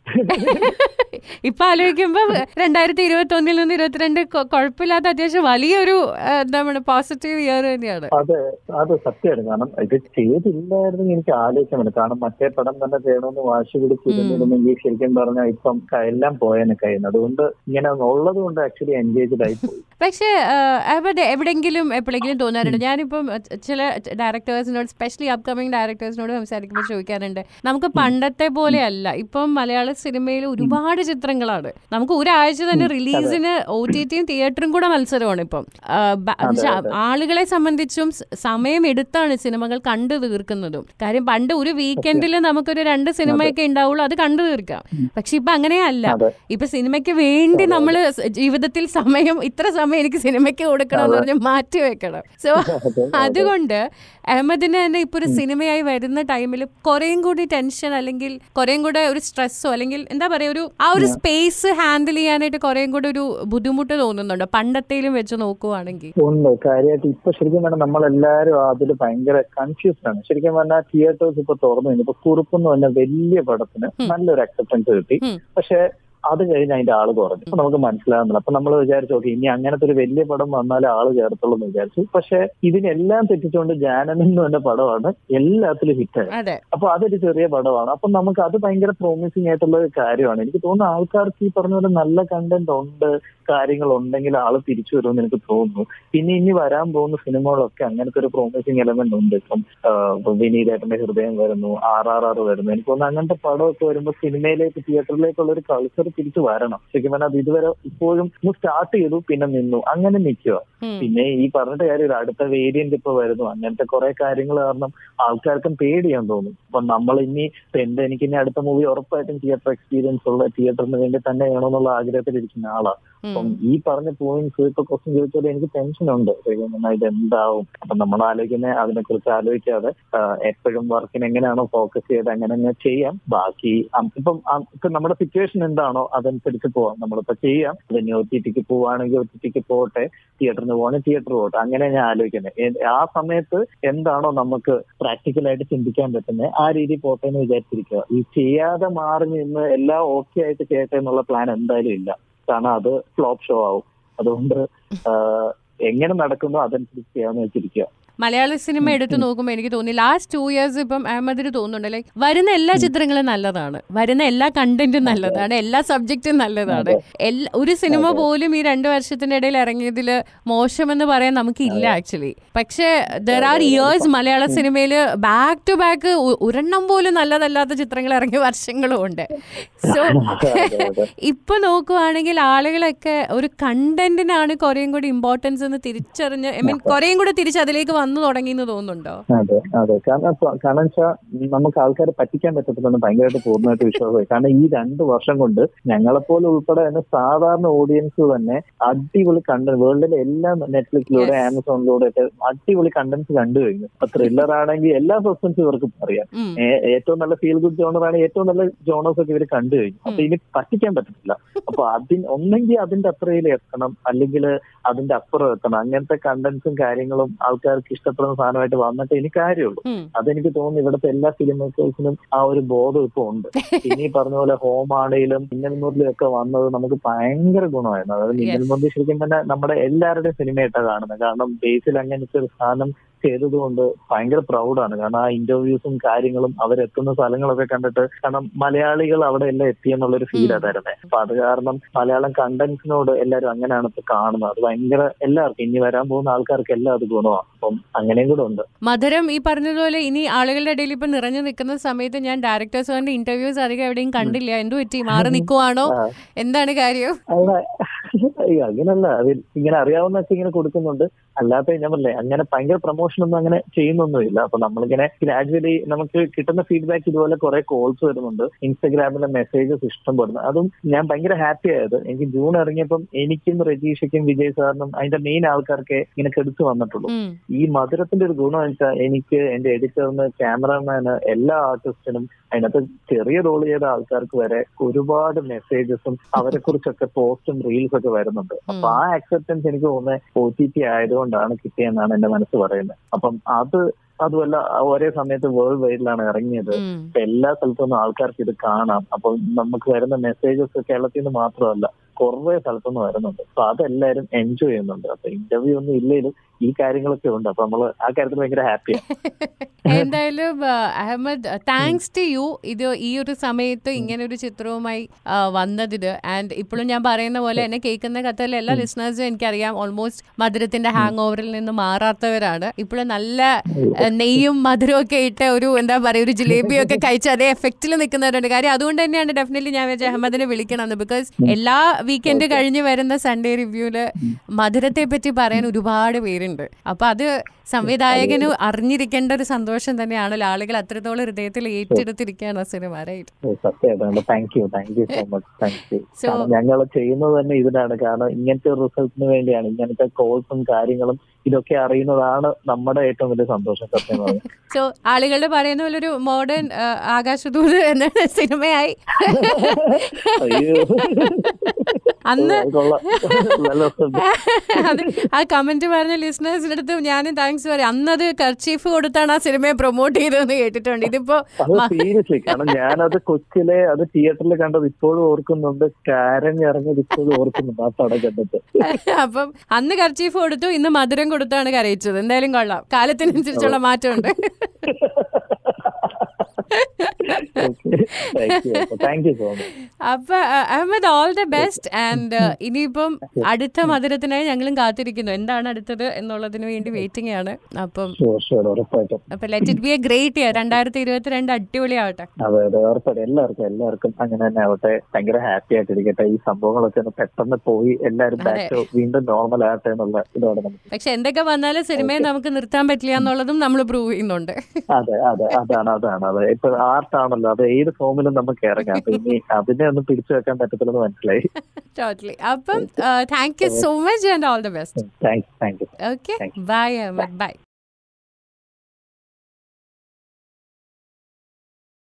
ഇപ്പൊ ആലോചിക്കുമ്പോ രണ്ടായിരത്തി ഇരുപത്തി ഒന്നിൽ നിന്ന് ഇരുപത്തിരണ്ട് കൊ- കുഴപ്പമില്ലാത്ത അത്യാവശ്യം വലിയൊരു ആ, എന്താണ് പോസിറ്റീവ് ഇയർ തന്നെയാണ് അത് അത് സത്യമാണ് കാരണം ഇത് ചെയ്തില്ലായിരുന്നെങ്കിൽ എനിക്ക് ആലോചിക്കാൻ പറ്റും കാരണം മറ്റേ പടം തന്നെ ചെയ്യണമെന്ന് വാശി പിടിച്ചിരുന്നിരുന്നെങ്കിൽ ശരിക്കും പറഞ്ഞാൽ ഇപ്പം ക- എല്ലാം പോയേനെ കയ്യിൽ അതുകൊണ്ട് ഇങ്ങനെ ഉള്ളത് കൊണ്ട് ആക്ച്വലി എൻഗേജ്ഡ് ആയി പോയി പക്ഷേ അവിടെ എവിടെയെങ്കിലും എപ്പോഴെങ്കിലും തോന്നാറുണ്ട് ഞാനിപ്പം ച- ചില ഡയറക്ടേഴ്സിനോട് സ്പെഷ്യലി അപ്കമിങ് ഡയറക്ടേഴ്സിനോട് സംസാരിക്കുമ്പോൾ ചോദിക്കാറുണ്ട് നമുക്ക് പണ്ടത്തെ പോലെയല്ല ഇപ്പം മലയാള സിനിമയിൽ ഒരുപാട് ചിത്രങ്ങളാണ് നമുക്ക് ഒരാഴ്ച തന്നെ റിലീസിന് ഒ ടി ടിയും തിയേറ്ററും കൂടെ മത്സരമാണ് ഇപ്പം ആ, ബ- എന്നുവെച്ചാ ആളുകളെ സംബന്ധിച്ചും സ- സമയം എടുത്താണ് സിനിമകൾ കണ്ടു തീർക്കുന്നതും കാര്യം പണ്ട് ഒരു വീക്കെൻഡിൽ നമുക്കൊരു രണ്ട് സിനിമയൊക്കെ ഉണ്ടാവുള്ളൂ അത് കണ്ടു തീർക്കാം പക്ഷെ ഇപ്പൊ അങ്ങനെയല്ല അതെ ഇപ്പൊ സിനിമയ്ക്ക് വേണ്ടി നമ്മൾ ജീവിതത്തിൽ സമയം ഇത്ര സമയം എനിക്ക് സിനിമയ്ക്ക് കൊടുക്കണം എന്ന് പറഞ്ഞ് മാറ്റി വെക്കണം സോ അതെ അതുകൊണ്ട് അഹമ്മദിന് തന്നെ ഇപ്പൊ ഒരു സിനിമയായി വരുന്ന ടൈമിൽ കുറേയും കൂടി ടെൻഷൻ അല്ലെങ്കിൽ കുറേയും കൂടെ ഒരു സ്ട്രെസ്സോ അല്ലെങ്കിൽ എന്താ പറയാ ഒരു ആ ഒരു സ്പേസ് ഹാൻഡിൽ ചെയ്യാനായിട്ട് കുറേയും കൂടെ ഒരു ബുദ്ധിമുട്ട് തോന്നുന്നുണ്ടോ പണ്ടത്തേലും വെച്ച് നോക്കുവാണെങ്കിൽ ഉണ്ട് കാര്യമായിട്ട് ഇപ്പൊ ശരിക്കും പറഞ്ഞാൽ നമ്മളെല്ലാരും അതിൽ ഭയങ്കര കൺഫ്യൂസ്ഡ് ആണ് ശരിക്കും പറഞ്ഞാൽ തിയേറ്റേഴ്സ് ഇപ്പൊ തുറന്നു കഴിഞ്ഞു ഇപ്പൊ കുറുപ്പെന്ന് പറഞ്ഞ വലിയ പടത്തിന് നല്ലൊരു അക്സെപ്റ്റൻസ് കിട്ടി ഉം. പക്ഷെ അത് കഴിഞ്ഞ് അതിന്റെ ആള് കുറഞ്ഞു അപ്പൊ നമുക്ക് മനസ്സിലാകുന്നില്ല അപ്പൊ നമ്മൾ വിചാരിച്ചു ഓക്കെ ഇനി അങ്ങനത്തെ ഒരു വലിയ പടം വന്നാലേ ആള് ചേർത്തുള്ളൂ എന്ന് വിചാരിച്ചു പക്ഷെ ഇതിനെല്ലാം തെറ്റിച്ചുകൊണ്ട് ജാനൻ എന്ന് പറഞ്ഞ പടമാണ് എല്ലാത്തിലും ഹിറ്റായി അതെ അപ്പൊ അതൊരു ചെറിയ പടമാണ് അപ്പൊ നമുക്ക് അത് ഭയങ്കര പ്രോമിസിങ് ആയിട്ടുള്ള ഒരു കാര്യമാണ് എനിക്ക് തോന്നുന്നു ആൾക്കാർക്ക് ഈ പറഞ്ഞ പോലെ നല്ല കണ്ടന്റ് ഉണ്ട് കാര്യങ്ങൾ ഉണ്ടെങ്കിൽ ആള് തിരിച്ചു വരുമെന്ന് എനിക്ക് തോന്നുന്നു പിന്നെ ഇനി വരാൻ പോകുന്ന സിനിമകളൊക്കെ അങ്ങനത്തെ ഒരു പ്രോമിസിങ് എലമെന്റ് ഉണ്ട് ഇപ്പം ആഹ് ഇപ്പൊ വിനീതേട്ടന്റെ ഹൃദയം വരുന്നു ആർ ആർ ആർ വരുന്നു എനിക്ക് തോന്നുന്നു അങ്ങനത്തെ പടമൊക്കെ വരുമ്പോൾ സിനിമയിലേക്ക് തിയേറ്ററിലേക്കുള്ള ഒരു കൾച്ചർ സിനിമയിലേക്ക് തിരിച്ചു വരണം ശരിക്കും പറഞ്ഞാൽ അത് ഇതുവരെ ഇപ്പോഴും ഒന്ന് സ്റ്റാർട്ട് ചെയ്തു പിന്നെ നിന്നു അങ്ങനെ നിൽക്കുക ഉം. പിന്നെ ഈ പറഞ്ഞിട്ട് കാര്യമില്ല അടുത്ത വേരിയന്റ് ഇപ്പൊ വരുന്നു അങ്ങനത്തെ കുറെ കാര്യങ്ങൾ കാരണം ആൾക്കാർക്കും പേടിയാൻ തോന്നും അപ്പൊ നമ്മൾ ഇനി ഇപ്പൊ എന്റെ എനിക്ക് ഇനി അടുത്ത മൂവി ഉറപ്പായിട്ടും തിയേറ്റർ എക്സ്പീരിയൻസ് ഉള്ള തിയേറ്ററിന് വേണ്ടി തന്നെ വേണമെന്നുള്ള ആഗ്രഹത്തിലിരിക്കുന്ന ആളാണ് അപ്പം ഉം. ഈ പറഞ്ഞ പോയിന്റ്സ് ഇപ്പൊ ക്വസ്റ്റ്യൻ ചോദിച്ചാൽ എനിക്ക് ടെൻഷൻ ഉണ്ട് ശരിക്കും പറഞ്ഞാൽ ഇത് എന്താവും അപ്പൊ നമ്മൾ ആലോചിക്കുന്ന അതിനെ കുറിച്ച് ആലോചിക്കാതെ എപ്പോഴും വർക്കിന് എങ്ങനെയാണോ ഫോക്കസ് ചെയ്ത് അങ്ങനെ അങ്ങനെ ചെയ്യാം ബാക്കി അം- ഇപ്പം അം- ഇപ്പൊ നമ്മുടെ സിറ്റുവേഷൻ എന്താണോ അതനുസരിച്ച് പോവാം നമ്മളിപ്പോ ചെയ്യാം ഇനി ഒ ടി ടിക്ക് പോവാണെങ്കിൽ ഒ ടി ടിക്ക് പോട്ടെ തിയേറ്ററിന് പോവാണെങ്കിൽ തിയേറ്റർ പോട്ടെ അങ്ങനെ ഞാൻ ആലോചിക്കുന്നത് ഏ- ആ സമയത്ത് എന്താണോ നമുക്ക് പ്രാക്ടിക്കലായിട്ട് ചിന്തിക്കാൻ പറ്റുന്നത് ആ രീതി പോട്ടെ എന്ന് വിചാരിച്ചിരിക്കുക ഈ ചെയ്യാതെ മാറി നിന്ന് എല്ലാം ഓക്കെ ആയിട്ട് ചെയ്യട്ടെ എന്നുള്ള പ്ലാൻ എന്തായാലും ഇല്ല കാരണം അത് ഫ്ലോപ്പ് ഷോ ആവും അതുകൊണ്ട് ആ, എങ്ങനെ നടക്കുന്നോ അതനുസരിച്ച് ചെയ്യാന്ന് വെച്ചിരിക്കുക മലയാള സിനിമ എടുത്തു നോക്കുമ്പോൾ എനിക്ക് തോന്നി ലാസ്റ്റ് ടു ഇയേഴ്സ് ഇപ്പം അഹമ്മദിന് തോന്നുന്നുണ്ട് ലൈക്ക് വരുന്ന എല്ലാ ചിത്രങ്ങളും നല്ലതാണ് വരുന്ന എല്ലാ കണ്ടന്റും നല്ലതാണ് എല്ലാ സബ്ജക്റ്റും നല്ലതാണ് എല്ലാ ഒരു സിനിമ പോലും ഈ രണ്ട് വർഷത്തിന്റെ ഇടയിൽ ഇറങ്ങിയതിൽ മോശമെന്ന് പറയാൻ നമുക്ക് ഇല്ല ആക്ച്വലി പക്ഷേ ദർ ആർ ഇയേഴ്സ് മലയാള സിനിമയിൽ ബാക്ക് ടു ബാക്ക് ഒരെണ്ണം പോലും നല്ലതല്ലാത്ത ചിത്രങ്ങൾ ഇറങ്ങിയ വർഷങ്ങളും ഉണ്ട് സോ അതെ, അതെ. ഇപ്പൊ നോക്കുവാണെങ്കിൽ ആളുകളൊക്കെ ഒരു കണ്ടന്റിനാണ് കുറേയും കൂടി ഇമ്പോർട്ടൻസ് എന്ന് തിരിച്ചറിഞ്ഞ് ഐ മീൻ കുറേയും കൂടി തിരിച്ച് അതിലേക്ക് വന്നു തുടങ്ങി എന്ന് തോന്നുന്നുണ്ടോ അതെ അതെ കാരണം ഇപ്പൊ- കാരണം വെച്ചാൽ നമുക്ക് ആൾക്കാരെ പറ്റിക്കാൻ പറ്റത്തില്ലെന്ന് ഭയങ്കരമായിട്ട് പൂർണ്ണമായിട്ട് വിശ്വാസമായി കാരണം ഈ രണ്ട് വർഷം കൊണ്ട് ഞങ്ങളെപ്പോലെ ഉൾപ്പെടെ തന്നെ സാധാരണ ഓഡിയൻസ് തന്നെ അടിപൊളി കണ്ടന്റ് വേൾഡിലെ എല്ലാ നെറ്റ്ഫ്ലിക്സിലൂടെ Yes. ആമസോണിലൂടെ ഒക്കെ അടിപൊളി കണ്ടന്റ്സ് കണ്ടു കഴിഞ്ഞു അപ്പൊ ത്രില്ലർ ആണെങ്കിൽ എല്ലാ സസ്പെൻസും ഇവർക്കും അറിയാം ഉം. ഏ- ഏറ്റവും നല്ല ഫീൽ ഗുഡ് ജോണർ ആണ് ഏറ്റവും നല്ല ജോണേഴ്സ് ഒക്കെ ഇവർ കണ്ടു കഴിഞ്ഞു അപ്പൊ ഇനി പറ്റിക്കാൻ പറ്റത്തില്ല അപ്പൊ അതിന് ഒന്നെങ്കിൽ അതിന്റെ അത്രയിൽ എത്തണം അല്ലെങ്കിൽ അതിന്റെ അപ്പുറം എത്തണം അങ്ങനത്തെ കണ്ടന്റ്സും കാര്യങ്ങളും ആൾക്കാർക്ക് ഇഷ്ടപ്പെടുന്ന സാധനമായിട്ട് വന്നിട്ട് എനിക്ക് കാര്യമുള്ളൂ ഉം. അതെനിക്ക് തോന്നുന്നു ഇവിടുത്തെ എല്ലാ ഫിലിം മേക്കേഴ്സിനും ആ ഒരു ബോധം ഇപ്പൊ ഉണ്ട് പിന്നെ ഈ പറഞ്ഞ പോലെ ഹോം ആണെങ്കിലും മിന്നൽ മുരളിയും ഒക്കെ വന്നത് നമുക്ക് ഭയങ്കര ഗുണമായിരുന്നു അതായത് മിന്നൽ മുരളി ശരിക്കും തന്നെ നമ്മുടെ എല്ലാവരുടെയും സിനിമയായിട്ടാണ് കാണുന്നത് കാരണം ബേസിൽ അങ്ങനത്തെ ഒരു സാധനം ചെയ്തതുകൊണ്ട് ഭയങ്കര പ്രൗഡാണ് കാരണം ആ ഇന്റർവ്യൂസും കാര്യങ്ങളും അവരെത്തുന്ന സ്ഥലങ്ങളൊക്കെ കണ്ടിട്ട് കാരണം മലയാളികൾ അവിടെ എല്ലാം എത്തിയെന്നുള്ളൊരു ഫീൽ തരുന്നത് അപ്പൊ അത് കാരണം മലയാളം കണ്ടന്റ്സിനോട് എല്ലാവരും അങ്ങനെയാണ് ഇപ്പൊ കാണുന്നത് അത് ഭയങ്കര എല്ലാവർക്കും ഇനി വരാൻ പോകുന്ന ആൾക്കാർക്ക് എല്ലാം അത് ഗുണമാണ് അപ്പം അങ്ങനെയും കൂടെ ഉണ്ട് മധുരം ഈ പറഞ്ഞതുപോലെ ഇനി ആളുകളുടെ ഇടയിൽ ഇപ്പൊ നിറഞ്ഞു നിൽക്കുന്ന സമയത്ത് ഞാൻ ഡയറക്ടേഴ്സുകാരുടെ ഇന്റർവ്യൂസ് അധികം എവിടെയും കണ്ടില്ല എന്തു പറ്റി മാറി നിൽക്കുവാണോ ആ. എന്താണ് കാര്യം അവിടെ അയ്യോ അങ്ങനല്ല അത് ഇങ്ങനെ അറിയാവുന്നൊക്കെ ഇങ്ങനെ കൊടുക്കുന്നുണ്ട് അല്ലാത്ത ഞാൻ പറഞ്ഞില്ലേ അങ്ങനെ ഭയങ്കര പ്രൊമോഷൻ ഒന്നും അങ്ങനെ ചെയ്യുന്നൊന്നുമില്ല അപ്പൊ നമ്മളിങ്ങനെ ഗ്രാജുവലി നമുക്ക് കിട്ടുന്ന ഫീഡ്ബാക്ക് ഇതുപോലെ കുറെ കോൾസ് വരുന്നുണ്ട് ഇൻസ്റ്റഗ്രാമിലെ മെസ്സേജസ് ഇഷ്ടം പെടുന്നു അതും ഞാൻ ഭയങ്കര ഹാപ്പി ആയത് എനിക്ക് ജൂൺ ഇറങ്ങിയപ്പം എനിക്കും രജീഷയ്ക്കും വിജയ് സാറിനും അതിന്റെ മെയിൻ ആൾക്കാർക്ക് ഇങ്ങനെ കെടുത്ത് വന്നിട്ടുള്ളൂ ഉം. ഈ മധുരത്തിന്റെ ഒരു ഗുണം വെച്ചാൽ എനിക്ക് എന്റെ എഡിറ്ററിന് ക്യാമറമാന് എല്ലാ ആർട്ടിസ്റ്റിനും അതിനകത്ത് ചെറിയ റോൾ ചെയ്ത ആൾക്കാർക്ക് വരെ ഒരുപാട് മെസ്സേജസും അവരെ കുറിച്ചൊക്കെ പോസ്റ്റും റീൽസ് ഒക്കെ വരുന്നുണ്ട് അപ്പൊ ആ അക്സെപ്റ്റൻസ് എനിക്ക് തോന്നുന്നത് ഒ ടി ടി ആയതുകൊണ്ടാണ് കിട്ടിയെന്നാണ് എന്റെ മനസ്സ് പറയുന്നത് അപ്പം അത് അതുമല്ല ഒരേ സമയത്ത് വേൾഡ് വൈഡിലാണ് ഇറങ്ങിയത് ഉം. അപ്പൊ എല്ലാ സ്ഥലത്തുനിന്നും ആൾക്കാർക്ക് ഇത് കാണാം അപ്പൊ നമുക്ക് വരുന്ന മെസ്സേജസ് കേരളത്തിൽ നിന്ന് മാത്രമല്ല കുറെ സ്ഥലത്തുനിന്ന് വരുന്നുണ്ട് അപ്പൊ അതെല്ലാരും എൻജോയ് ചെയ്യുന്നുണ്ട് അപ്പൊ ഇന്റർവ്യൂ ഒന്നും ഇല്ലെങ്കിലും ഈ കാര്യങ്ങളൊക്കെ ഉണ്ട് അപ്പൊ നമ്മള് ആ കാര്യത്തിൽ ഭയങ്കര ഹാപ്പിയാണ് എന്തായാലും ആ, അഹമ്മദ് താങ്ക്സ് ടു യു ഇത് ഈ ഒരു സമയത്ത് ഇങ്ങനെ ഒരു ചിത്രവുമായി ആ, വന്നതിന് ആൻഡ് ഇപ്പോഴും ഞാൻ പറയുന്ന പോലെ എന്നെ കേൾക്കുന്ന കഥയിലെ എല്ലാ ലിസണേഴ്സും എനിക്കറിയാം ഓൾമോസ്റ്റ് മധുരത്തിന്റെ ഹാങ് ഓവറിൽ നിന്ന് മാറാത്തവരാണ് ഇപ്പോഴും നല്ല ആ, നെയ്യും മധുരവും ഒക്കെ ഇട്ട് ഒരു എന്താ പറയുക ഒരു ജിലേബിയൊക്കെ കഴിച്ച് അതേ എഫക്റ്റിൽ നിൽക്കുന്നവരുണ്ട് കാര്യം അതുകൊണ്ട് തന്നെയാണ് ഡെഫിനറ്റ്ലി ഞാൻ വിചാരിച്ച അഹമ്മദിനെ വിളിക്കണമെന്ന് ബിക്കോസ് എല്ലാ വീക്കെൻഡ് കഴിഞ്ഞ് വരുന്ന സൺഡേ റിവ്യൂല് മധുരത്തെ പറ്റി പറയാൻ ഒരുപാട് പേരുണ്ട് അപ്പൊ അത് സംവിധായകന് അറിഞ്ഞിരിക്കേണ്ട ഒരു സന്തോഷം തന്നെയാണല്ലോ ആളുകൾ അത്രത്തോളം ഹൃദയത്തിൽ ഏറ്റെടുത്തിരിക്കുകയാണ് ആ സിനിമ റൈറ്റ് സത്യമായിട്ടാണ് thank you thank you so much thank you So- കാരണം ഞങ്ങൾ ചെയ്യുന്നത് തന്നെ ഇതിനാണ് കാരണം ഇങ്ങനത്തെ റിസൾട്ടിന് വേണ്ടിയാണ് ഇങ്ങനത്തെ കോൾസും കാര്യങ്ങളും ഇതൊക്കെ അറിയുന്നതാണ് നമ്മുടെ ഏറ്റവും വലിയ സന്തോഷം സത്യം പറഞ്ഞാൽ സോ ആളുകളുടെ പറയുന്ന പോലെ ഒരു മോഡേൺ ആകാശദൂത് എന്ന സിനിമയായി അയ്യോ അന്ന് അത് കൊള്ളാം. നല്ല രസമുണ്ട്. അത് ആ കമന്റ് പറഞ്ഞ ലിസണേഴ്സിന്റെ അടുത്ത് ഞാനും താങ്ക്സ് പറയും അന്നത് കർച്ചീഫ് കൊടുത്താണ് ആ സിനിമയെ പ്രൊമോട്ട് ചെയ്തതെന്ന് കേട്ടിട്ടുണ്ട് ഇതിപ്പോ അത് സീരിയസ്ലി കാരണം ഞാനത് കൊച്ചിലെ അത് തിയേറ്ററിൽ കണ്ടത് ഇപ്പോഴും ഓർക്കുന്നുണ്ട് കരഞ്ഞിറങ്ങിയത് ഇപ്പോഴും ഓർക്കുന്നുണ്ട് ആ പടം കണ്ടിട്ട് അപ്പം അന്ന് കർച്ചീഫ് കൊടുത്തു ഇന്ന് മധുരം കൊടുത്താണ് കരയിച്ചത് എന്തായാലും കൊള്ളാം കാലത്തിനനുസരിച്ചുള്ള മാറ്റമുണ്ട് thank you thank you so much അപ്പൊ അഹ് Ahmed all the best and ഇനിയിപ്പം അടുത്ത മധുരത്തിനായി ഞങ്ങളും കാത്തിരിക്കുന്നു എന്താണ് അടുത്തത് എന്നുള്ളതിന് വേണ്ടി വെയിറ്റിംഗ് ആണ് അപ്പം ഷുവർ ഷുവർ ഉറപ്പായിട്ടും അപ്പൊ let it be a great year രണ്ടായിരത്തി ഇരുപത്തിരണ്ട് അടിപൊളിയാവട്ടെ അതെ അതെ ഉറപ്പായിട്ടും എല്ലാവർക്കും എല്ലാവർക്കും അങ്ങനെ തന്നെ ആവട്ടെ ഭയങ്കര ഹാപ്പി ആയിട്ടിരിക്കട്ടെ ഈ സംഭവങ്ങളൊക്കെ ഒന്ന് പെട്ടെന്ന് പോയി എല്ലാവരും ബാക്ക് ടു വീണ്ടും നോർമൽ ആകട്ടെ എന്നുള്ള ഇതോടെ നമുക്ക് പക്ഷെ എന്തൊക്കെ വന്നാലും സിനിമയെ നമുക്ക് നിർത്താൻ പറ്റില്ല എന്നുള്ളതും നമ്മൾ പ്രൂവ് ചെയ്യുന്നുണ്ട് അതെ അതെ അതാണ് അതാണ് അതെ ഇപ്പൊ ആർട്ടാണല്ലോ അത് ഏത് ഫോമിലും നമുക്ക് ഇറങ്ങാം അപ്പൊ ഇനി അതിനെ ഒന്നും പിടിച്ചു വെക്കാൻ പറ്റത്തില്ലെന്ന് മനസ്സിലായി ടോട്ടലി അപ്പം thank you so much and all the best thanks thank you okay bye Ahmed by